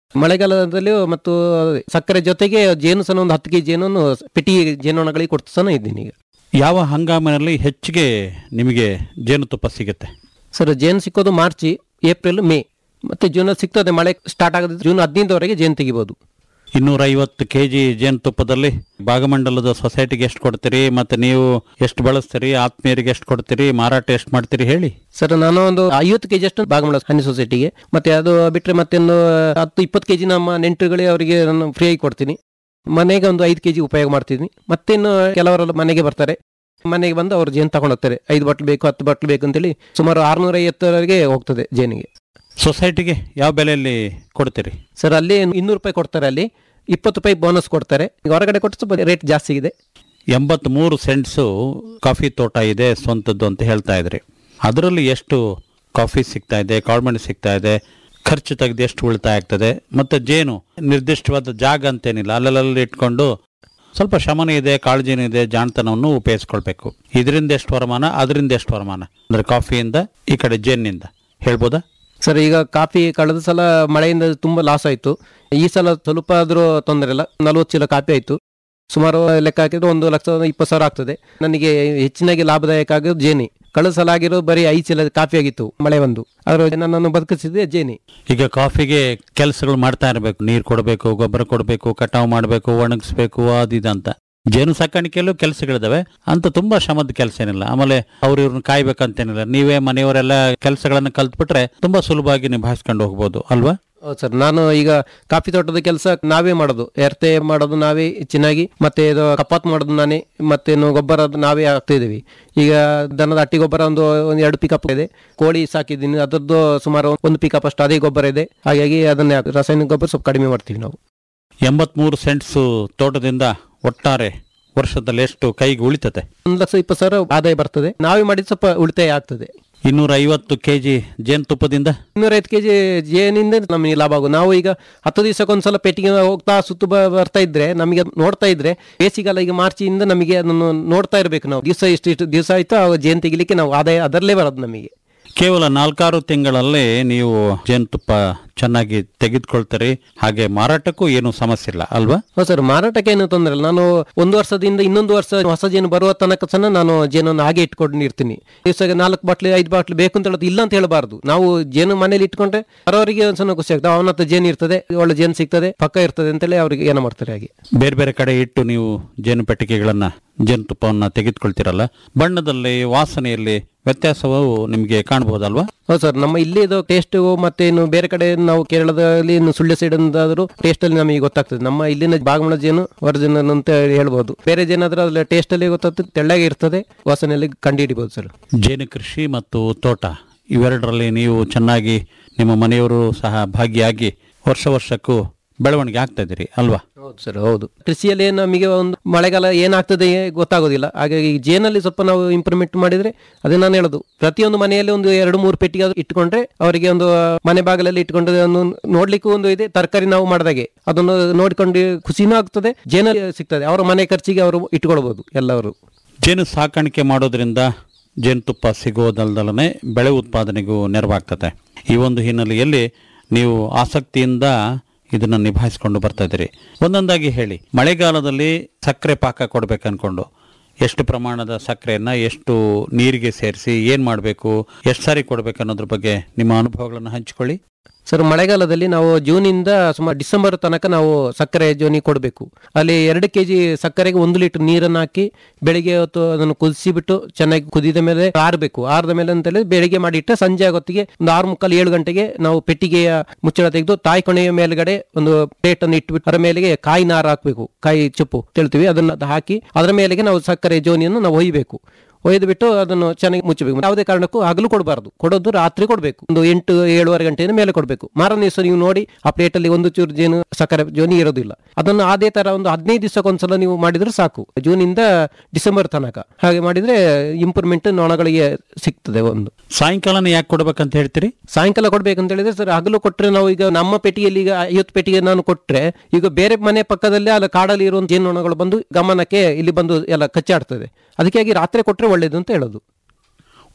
ಮಳೆಗಾಲದಲ್ಲಿ ಮತ್ತು ಸಕ್ಕರೆ ಜೊತೆಗೆ ಜೇನು ಸಹ ಒಂದು ಹತ್ತು ಕೆ ಜೇನನ್ನು ಪೆಟ್ಟಿ ಜೇನುನೊಣಗಳಿಗೆ ಕೊಡ್ತಾನೆ ಇದ್ದೀನಿ ಈಗ ಯಾವ ಹಂಗಾಮಿನಲ್ಲಿ ಹೆಚ್ಚಿಗೆ ನಿಮಗೆ ಜೇನುತುಪ್ಪ ಸಿಗುತ್ತೆ ಸರ್ ಜೇನು ಸಿಕ್ಕೋದು ಮಾರ್ಚ್ ಏಪ್ರಿಲ್ ಮೇ ಮತ್ತೆ ಜೂನ್ ಸಿಗ್ತದೆ ಮಳೆ ಸ್ಟಾರ್ಟ್ ಆಗೋದು ಜೂನ್ ಹದಿನೈದವರೆಗೆ ಜೇನು ತೆಗಿಬೋದು ಇನ್ನೂರ ಐವತ್ತು ಕೆ ಜಿ ಜೇನುತುಪ್ಪದಲ್ಲಿ ಭಾಗಮಂಡಲದ ಸೊಸೈಟಿಗೆ ಎಷ್ಟು ಕೊಡ್ತೀರಿ ಮತ್ತು ನೀವು ಎಷ್ಟು ಬಳಸ್ತೀರಿ ಆತ್ಮೀಯರಿಗೆ ಎಷ್ಟು ಕೊಡ್ತೀರಿ ಮಾರಾಟ ಎಷ್ಟು ಮಾಡ್ತೀರಿ ಹೇಳಿ ಸರ್ ನಾನು ಒಂದು ಐವತ್ತು ಕೆಜಿ ಅಷ್ಟು ಭಾಗಮಂಡಲ ಹನಿ ಸೊಸೈಟಿಗೆ ಮತ್ತೆ ಅದು ಬಿಟ್ಟರೆ ಮತ್ತೆ ಒಂದು ಹತ್ತು ಇಪ್ಪತ್ತು ಕೆಜಿ ನಮ್ಮ ನೆಂಟರುಗಳಿಗೆ ಅವರಿಗೆ ನಾನು ಫ್ರೀ ಆಗಿ ಕೊಡ್ತೀನಿ ಮನೆಗೆ ಒಂದು ಐದು ಕೆಜಿ ಉಪಯೋಗ ಮಾಡ್ತೀನಿ ಮತ್ತಿನ್ನು ಕೆಲವರೆಲ್ಲ ಮನೆಗೆ ಬರ್ತಾರೆ ಮನೆಗೆ ಬಂದು ಅವ್ರು ಜೇನು ತಗೊಂಡು ಹೋಗ್ತಾರೆ ಐದು ಬಾಟ್ಲು ಬೇಕು ಹತ್ತು ಬಾಟ್ಲು ಬೇಕು ಅಂತೇಳಿ ಸುಮಾರು ಆರುನೂರ ಐವತ್ತರವರೆಗೆ ಹೋಗ್ತದೆ ಜೇನಿಗೆ ಸೊಸೈಟಿಗೆ ಯಾವ ಬೆಲೆಯಲ್ಲಿ ಕೊಡ್ತೀರಿ ಸರ್ ಅಲ್ಲಿ ಇನ್ನೂರು ರೂಪಾಯಿ ಕೊಡ್ತಾರೆ ಅಲ್ಲಿ ಇಪ್ಪತ್ತು ರೂಪಾಯಿ ಬೋನಸ್ ಕೊಡ್ತಾರೆ ಈಗ ಹೊರಗಡೆ ಕೊಟ್ಟು ಸ್ವಲ್ಪ ರೇಟ್ ಜಾಸ್ತಿ ಇದೆ ಎಂಬತ್ಮೂರು ಸೆಂಟ್ಸು ಕಾಫಿ ತೋಟ ಇದೆ ಸ್ವಂತದ್ದು ಅಂತ ಹೇಳ್ತಾ ಇದ್ರಿ ಅದರಲ್ಲಿ ಎಷ್ಟು ಕಾಫಿ ಸಿಗ್ತಾ ಇದೆ ಕಾಳ್ಮಣಿ ಸಿಗ್ತಾ ಇದೆ ಖರ್ಚು ತೆಗೆದು ಎಷ್ಟು ಉಳಿತಾಯ ಆಗ್ತದೆ ಮತ್ತು ಜೇನು ನಿರ್ದಿಷ್ಟವಾದ ಜಾಗ ಅಂತೇನಿಲ್ಲ ಅಲ್ಲಲ್ಲಿ ಇಟ್ಕೊಂಡು ಸ್ವಲ್ಪ ಶಮನ ಇದೆ ಕಾಳಜಿನೂ ಇದೆ ಜಾಣತನವನ್ನು ಉಪಯೋಗಿಸ್ಕೊಳ್ಬೇಕು ಇದರಿಂದ ಎಷ್ಟು ವರಮಾನ ಅದರಿಂದ ಎಷ್ಟು ವರಮಾನ ಅಂದರೆ ಕಾಫಿಯಿಂದ ಈ ಕಡೆ ಜೇನಿನಿಂದ ಹೇಳ್ಬೋದಾ ಸರ್ ಈಗ ಕಾಫಿ ಕಳೆದ ಸಲ ಮಳೆಯಿಂದ ತುಂಬ ಲಾಸ್ ಆಯಿತು ಈ ಸಲ ಸ್ವಲ್ಪ ಆದರೂ ತೊಂದರೆ ಇಲ್ಲ ನಲವತ್ತು ಚೀಲ ಕಾಫಿ ಆಯಿತು ಸುಮಾರು ಲೆಕ್ಕ ಹಾಕಿದ್ರೆ ಒಂದು ಲಕ್ಷ ಇಪ್ಪತ್ತು ಸಾವಿರ ಆಗ್ತದೆ ನನಗೆ ಹೆಚ್ಚಿನಾಗಿ ಲಾಭದಾಯಕ ಆಗೋದು ಜೇನಿ ಕಳೆದ ಸಲ ಆಗಿರೋ ಬರೀ ಐದು ಚೀಲ ಕಾಫಿ ಆಗಿತ್ತು ಮಳೆ ಬಂದು ಅದರ ನನ್ನನ್ನು ಬದುಕಿಸಿದೆ ಜೇನಿ ಈಗ ಕಾಫಿಗೆ ಕೆಲಸಗಳು ಮಾಡ್ತಾ ಇರಬೇಕು ನೀರು ಕೊಡಬೇಕು ಗೊಬ್ಬರ ಕೊಡಬೇಕು ಕಟಾವು ಮಾಡಬೇಕು ಒಣಗಿಸ್ಬೇಕು ಅದು ಇದು ಅಂತ ಜೇನು ಸಾಕಾಣಿಕೆಯಲ್ಲೂ ಕೆಲಸಗಳಿದಾವೆ ಅಂತ ತುಂಬಾ ಶ್ರಮದ ಕೆಲಸ ಏನಿಲ್ಲ ಆಮೇಲೆ ಅವ್ರು ಇವ್ರನ್ನ ಕಾಯ್ಬೇಕಂತೇನಿಲ್ಲ ನೀವೇ ಮನೆಯವರೆಲ್ಲ ಕೆಲಸಗಳನ್ನ ಕಲ್ತ್ಬಿಟ್ರೆ ತುಂಬಾ ಸುಲಭವಾಗಿ ನಿಭಾಯಿಸ್ಕೊಂಡು ಹೋಗ್ಬೋದು ಅಲ್ವಾ ಹೌದು ಸರ್ ನಾನು ಈಗ ಕಾಫಿ ತೋಟದ ಕೆಲಸ ನಾವೇ ಮಾಡೋದು ಎರ್ತೆ ಮಾಡೋದು ನಾವೇ ಚೆನ್ನಾಗಿ ಮತ್ತೆ ಇದು ಕಪಾತ್ ಮಾಡೋದು ನಾನೇ ಮತ್ತೇನು ಗೊಬ್ಬರ ಅದು ನಾವೇ ಹಾಕ್ತಾ ಇದೀವಿ ಈಗ ದನದ ಅಟ್ಟಿ ಗೊಬ್ಬರ ಒಂದು ಒಂದು ಎರಡು ಪಿಕಪ್ ಇದೆ ಕೋಳಿ ಸಾಕಿದ್ದೀನಿ ಅದರದ್ದು ಸುಮಾರು ಒಂದು ಪಿಕಪ್ ಅಷ್ಟು ಅದೇ ಗೊಬ್ಬರ ಇದೆ ಹಾಗಾಗಿ ಅದನ್ನ ರಾಸಾಯನಿಕ ಗೊಬ್ಬರ ಸ್ವಲ್ಪ ಕಡಿಮೆ ಮಾಡ್ತೀವಿ ನಾವು ಎಂಬತ್ಮೂರು ಸೆಂಟ್ಸು ತೋಟದಿಂದ ಒಟ್ಟಾರೆ ವರ್ಷದಲ್ಲಿ ಎಷ್ಟು ಕೈಗೆ ಉಳಿತತೆ ಒಂದು ಲಕ್ಷ ಇಪ್ಪತ್ತು ಸಾವಿರ ಆದಾಯ ಬರ್ತದೆ ನಾವೇ ಮಾಡಿದ ಸ್ವಲ್ಪ ಉಳಿತಾಯ ಆಗ್ತದೆ ಇನ್ನೂರ ಐವತ್ತು ಕೆ ಜಿ ಜೇನುತುಪ್ಪದಿಂದ ಇನ್ನೂರೈದು ಕೆಜಿ ಜೇನಿಂದ ನಮಗೆ ಲಾಭ ಆಗೋದು ನಾವು ಈಗ ಹತ್ತು ದಿವಸಕ್ಕೊಂದ್ಸಲ ಪೆಟ್ಟಿಗೆ ಹೋಗ್ತಾ ಸುತ್ತು ಬ- ಬರ್ತಾ ಇದ್ರೆ ನಮಗೆ ಅದ್ ನೋಡ್ತಾ ಇದ್ರೆ ಬೇಸಿಗೆಲ್ಲ ಈಗ ಮಾರ್ಚಿಂದ ನಮಗೆ ಅದನ್ನು ನೋಡ್ತಾ ಇರಬೇಕು ನಾವು ದಿವಸ ಇಷ್ಟು ಇಷ್ಟು ದಿವಸ ಆಯ್ತು ಆ ಜೇನು ತೆಗಿಲಿಕ್ಕೆ ನಾವು ಆದಾಯ ಅದರಲ್ಲೇ ಬರೋದು ನಮಗೆ ಕೇವಲ ನಾಲ್ಕಾರು ತಿಂಗಳಲ್ಲಿ ನೀವು ಜೇನುತುಪ್ಪ ಚೆನ್ನಾಗಿ ತೆಗೆದುಕೊಳ್ತೀರಿ ಹಾಗೆ ಮಾರಾಟಕ್ಕೂ ಏನು ಸಮಸ್ಯೆ ಇಲ್ಲ ಅಲ್ವಾ ಹೌದು ಸರ್ ಮಾರಾಟಕ್ಕೆ ಏನು ತೊಂದರೆ ಇಲ್ಲ ನಾನು ಒಂದು ವರ್ಷದಿಂದ ಇನ್ನೊಂದು ವರ್ಷ ಹೊಸ ಜೇನು ಬರುವ ತನಕ ಸಹ ನಾನು ಜೇನನ್ನು ಹಾಗೆ ಇಟ್ಕೊಂಡಿರ್ತೀನಿ ದಿವಸಕ್ಕೆ ನಾಲ್ಕು ಬಾಟ್ಲಿ ಐದು ಬಾಟ್ಲಿ ಬೇಕು ಅಂತ ಹೇಳೋದು ಇಲ್ಲ ಅಂತ ಹೇಳಬಾರ್ದು ನಾವು ಜೇನು ಮನೇಲಿ ಇಟ್ಕೊಂಡ್ರೆ ಬರೋರಿಗೆ ಒಂದು ಸಣ್ಣ ಖುಷಿ ಆಗ್ತದೆ ಅವನ ಹತ್ರ ಜೇನು ಇರ್ತದೆ ಒಳ್ಳೆ ಜೇನು ಸಿಗ್ತದೆ ಪಕ್ಕ ಇರ್ತದೆ ಅಂತೇಳಿ ಅವ್ರಿಗೆ ಏನೋ ಮಾಡ್ತಾರೆ ಹಾಗೆ ಬೇರೆ ಬೇರೆ ಕಡೆ ಇಟ್ಟು ನೀವು ಜೇನು ಪೆಟ್ಟಿಗೆಗಳನ್ನ ಜೇನುತುಪ್ಪವನ್ನು ತೆಗೆದುಕೊಳ್ತೀರಲ್ಲ ಬಣ್ಣದಲ್ಲಿ ವಾಸನೆಯಲ್ಲಿ ವ್ಯತ್ಯಾಸವು ನಿಮಗೆ ಕಾಣಬಹುದಲ್ವಾ ಹೌದು ಸರ್ ನಮ್ಮ ಇಲ್ಲಿ ಇದು ಟೇಸ್ಟ್ ಮತ್ತೆ ಇನ್ನು ಬೇರೆ ಕಡೆ ನಾವು ಕೇರಳದಲ್ಲಿ ಇನ್ನು ಸುಳ್ಯ ಸೈಡ್ ಅಂತಾದರೂ ಟೇಸ್ಟ್ ಅಲ್ಲಿ ನಮಗೆ ಗೊತ್ತಾಗ್ತದೆ ನಮ್ಮ ಇಲ್ಲಿನ ಬಾಗಮಳ ಜೇನು ಒರಿಜಿನಲ್ ಅಂತ ಹೇಳ್ಬೋದು ಬೇರೆ ಜೇನಾದ್ರೆ ಅದ್ರ ಟೇಸ್ಟ್ ಅಲ್ಲಿ ಗೊತ್ತಾಗ್ತದೆ ತೆಳ್ಳಗೆ ಇರ್ತದೆ ವಾಸನೆಯಲ್ಲಿ ಕಂಡುಹಿಡಿಬಹುದು ಸರ್ ಜೇನು ಕೃಷಿ ಮತ್ತು ತೋಟ ಇವೆರಡರಲ್ಲಿ ನೀವು ಚೆನ್ನಾಗಿ ನಿಮ್ಮ ಮನೆಯವರು ಸಹ ಭಾಗಿಯಾಗಿ ವರ್ಷ ವರ್ಷಕ್ಕೂ ಬೆಳವಣಿಗೆ ಆಗ್ತಾ ಇದ್ದೀರಿ ಅಲ್ವಾ ಹೌದು ಸರ್ ಹೌದು ಕೃಷಿಯಲ್ಲಿ ನಮಗೆ ಒಂದು ಮಳೆಗಾಲ ಏನಾಗ್ತದೆ ಗೊತ್ತಾಗೋದಿಲ್ಲ ಹಾಗಾಗಿ ಈ ಜೇನಲ್ಲಿ ಸ್ವಲ್ಪ ನಾವು ಇಂಪ್ರೂವ್ಮೆಂಟ್ ಮಾಡಿದ್ರೆ ಅದೇ ನಾನು ಹೇಳೋದು ಪ್ರತಿಯೊಂದು ಮನೆಯಲ್ಲಿ ಒಂದು ಎರಡು ಮೂರು ಪೆಟ್ಟಿಗೆ ಆದ್ರೂ ಇಟ್ಕೊಂಡ್ರೆ ಅವರಿಗೆ ಒಂದು ಮನೆ ಬಾಗಿಲಲ್ಲಿ ಇಟ್ಕೊಂಡು ಒಂದು ನೋಡ್ಲಿಕ್ಕೂ ಒಂದು ಇದೆ ತರಕಾರಿ ನಾವು ಮಾಡಿದಾಗೆ ಅದನ್ನು ನೋಡ್ಕೊಂಡು ಖುಷಿನೂ ಆಗ್ತದೆ ಜೇನ ಸಿಗ್ತದೆ ಅವರ ಮನೆ ಖರ್ಚಿಗೆ ಅವರು ಇಟ್ಕೊಳ್ಬಹುದು ಎಲ್ಲವರು ಜೇನು ಸಾಕಾಣಿಕೆ ಮಾಡೋದ್ರಿಂದ ಜೇನುತುಪ್ಪ ಸಿಗೋದಲ್ದಲನೆ ಬೆಳೆ ಉತ್ಪಾದನೆಗೂ ನೆರವಾಗ್ತದೆ ಈ ಒಂದು ಹಿನ್ನೆಲೆಯಲ್ಲಿ ನೀವು ಆಸಕ್ತಿಯಿಂದ ಇದನ್ನು ನಿಭಾಯಿಸ್ಕೊಂಡು ಬರ್ತಾ ಇದ್ದೀರಿ ಒಂದೊಂದಾಗಿ ಹೇಳಿ ಮಳೆಗಾಲದಲ್ಲಿ ಸಕ್ಕರೆ ಪಾಕ ಕೊಡ್ಬೇಕು ಅನ್ಕೊಂಡು ಎಷ್ಟು ಪ್ರಮಾಣದ ಸಕ್ಕರೆಯನ್ನ ಎಷ್ಟು ನೀರಿಗೆ ಸೇರಿಸಿ ಏನು ಮಾಡಬೇಕು ಎಷ್ಟು ಸಾರಿ ಕೊಡ್ಬೇಕು ಅನ್ನೋದ್ರ ಬಗ್ಗೆ ನಿಮ್ಮ ಅನುಭವಗಳನ್ನು ಹಂಚಿಕೊಳ್ಳಿ ಸರ್ ಮಳೆಗಾಲದಲ್ಲಿ ನಾವು ಜೂನಿಂದ ಸುಮಾರು ಡಿಸೆಂಬರ್ ತನಕ ನಾವು ಸಕ್ಕರೆ ಜೋನಿ ಕೊಡಬೇಕು ಅಲ್ಲಿ ಎರಡು ಕೆ ಜಿ ಸಕ್ಕರೆಗೆ ಒಂದು ಲೀಟರ್ ನೀರನ್ನು ಹಾಕಿ ಬೆಳಿಗ್ಗೆ ಹೊತ್ತು ಅದನ್ನು ಕುದಿಸಿಬಿಟ್ಟು ಚೆನ್ನಾಗಿ ಕುದಿದ ಮೇಲೆ ಆರಬೇಕು ಆರದ ಮೇಲೆ ಅಂತೇಳಿ ಬೆಳಿಗ್ಗೆ ಮಾಡಿಟ್ಟರೆ ಸಂಜೆ ಆಗೊತ್ತಿಗೆ ಒಂದು ಆರು ಮುಕ್ಕಾಲು ಏಳು ಗಂಟೆಗೆ ನಾವು ಪೆಟ್ಟಿಗೆಯ ಮುಚ್ಚಳ ತೆಗೆದು ತಾಯಿ ಕೊನೆಯ ಮೇಲ್ಗಡೆ ಒಂದು ಪ್ಲೇಟ್ ಅನ್ನು ಇಟ್ಬಿಟ್ಟು ಅದರ ಮೇಲೆಗೆ ಕಾಯಿ ನಾರು ಹಾಕಬೇಕು ಕಾಯಿ ಚುಪ್ಪು ಹೇಳ್ತೀವಿ ಅದನ್ನ ಹಾಕಿ ಅದರ ಮೇಲೆಗೆ ನಾವು ಸಕ್ಕರೆ ಜೋನಿಯನ್ನು ನಾವು ಒಯ್ಯಬೇಕು ಒಯ್ದು ಬಿಟ್ಟು ಅದನ್ನು ಚೆನ್ನಾಗಿ ಮುಚ್ಚಬೇಕು ಯಾವುದೇ ಕಾರಣಕ್ಕೂ ಹಗಲು ಕೊಡಬಾರ್ದು ಕೊಡೋದು ರಾತ್ರಿ ಕೊಡಬೇಕು ಒಂದು ಎಂಟು ಏಳುವರೆ ಗಂಟೆಯ ಮೇಲೆ ಕೊಡಬೇಕು ಮಾರನೇ ದಿವಸ ನೀವು ನೋಡಿ ಆ ಪ್ಲೇಟಲ್ಲಿ ಒಂದು ಚೂರು ಜೇನು ಸಕ್ಕರೆ ಜೋನಿ ಇರೋದಿಲ್ಲ ಅದನ್ನು ಅದೇ ತರ ಒಂದು ಹದಿನೈದು ದಿವಸಕ್ಕೊಂದ್ಸಲ ನೀವು ಮಾಡಿದ್ರೆ ಸಾಕು ಜೂನಿಂದ ಡಿಸೆಂಬರ್ ತನಕ ಹಾಗೆ ಮಾಡಿದ್ರೆ ಇಂಪ್ರೂವ್ಮೆಂಟ್ ನೊಣಗಳಿಗೆ ಸಿಗ್ತದೆ ಒಂದು ಸಾಯಂಕಾಲನೇ ಯಾಕೆ ಕೊಡ್ಬೇಕಂತ ಹೇಳ್ತೀರಿ ಸಾಯಂಕಾಲ ಕೊಡ್ಬೇಕಂತ ಹೇಳಿದ್ರೆ ಸರ್ ಹಗಲು ಕೊಟ್ರೆ ನಾವು ಈಗ ನಮ್ಮ ಪೆಟ್ಟಿಗೆಯಲ್ಲಿ ಈಗ ಐವತ್ತು ಪೆಟ್ಟಿಗೆ ನಾನು ಕೊಟ್ರೆ ಈಗ ಬೇರೆ ಮನೆ ಪಕ್ಕದಲ್ಲೇ ಅಲ್ಲ ಕಾಡಲ್ಲಿ ಇರುವ ಜೇನುನೊಣಗಳು ಬಂದು ಗಮನಕ್ಕೆ ಇಲ್ಲಿ ಬಂದು ಎಲ್ಲ ಕಚ್ಚಾಡ್ತದೆ ಅದಕ್ಕಾಗಿ ರಾತ್ರಿ ಕೊಟ್ರೆ ಒಳ್ಳೇದು ಅಂತ ಹೇಳೋದು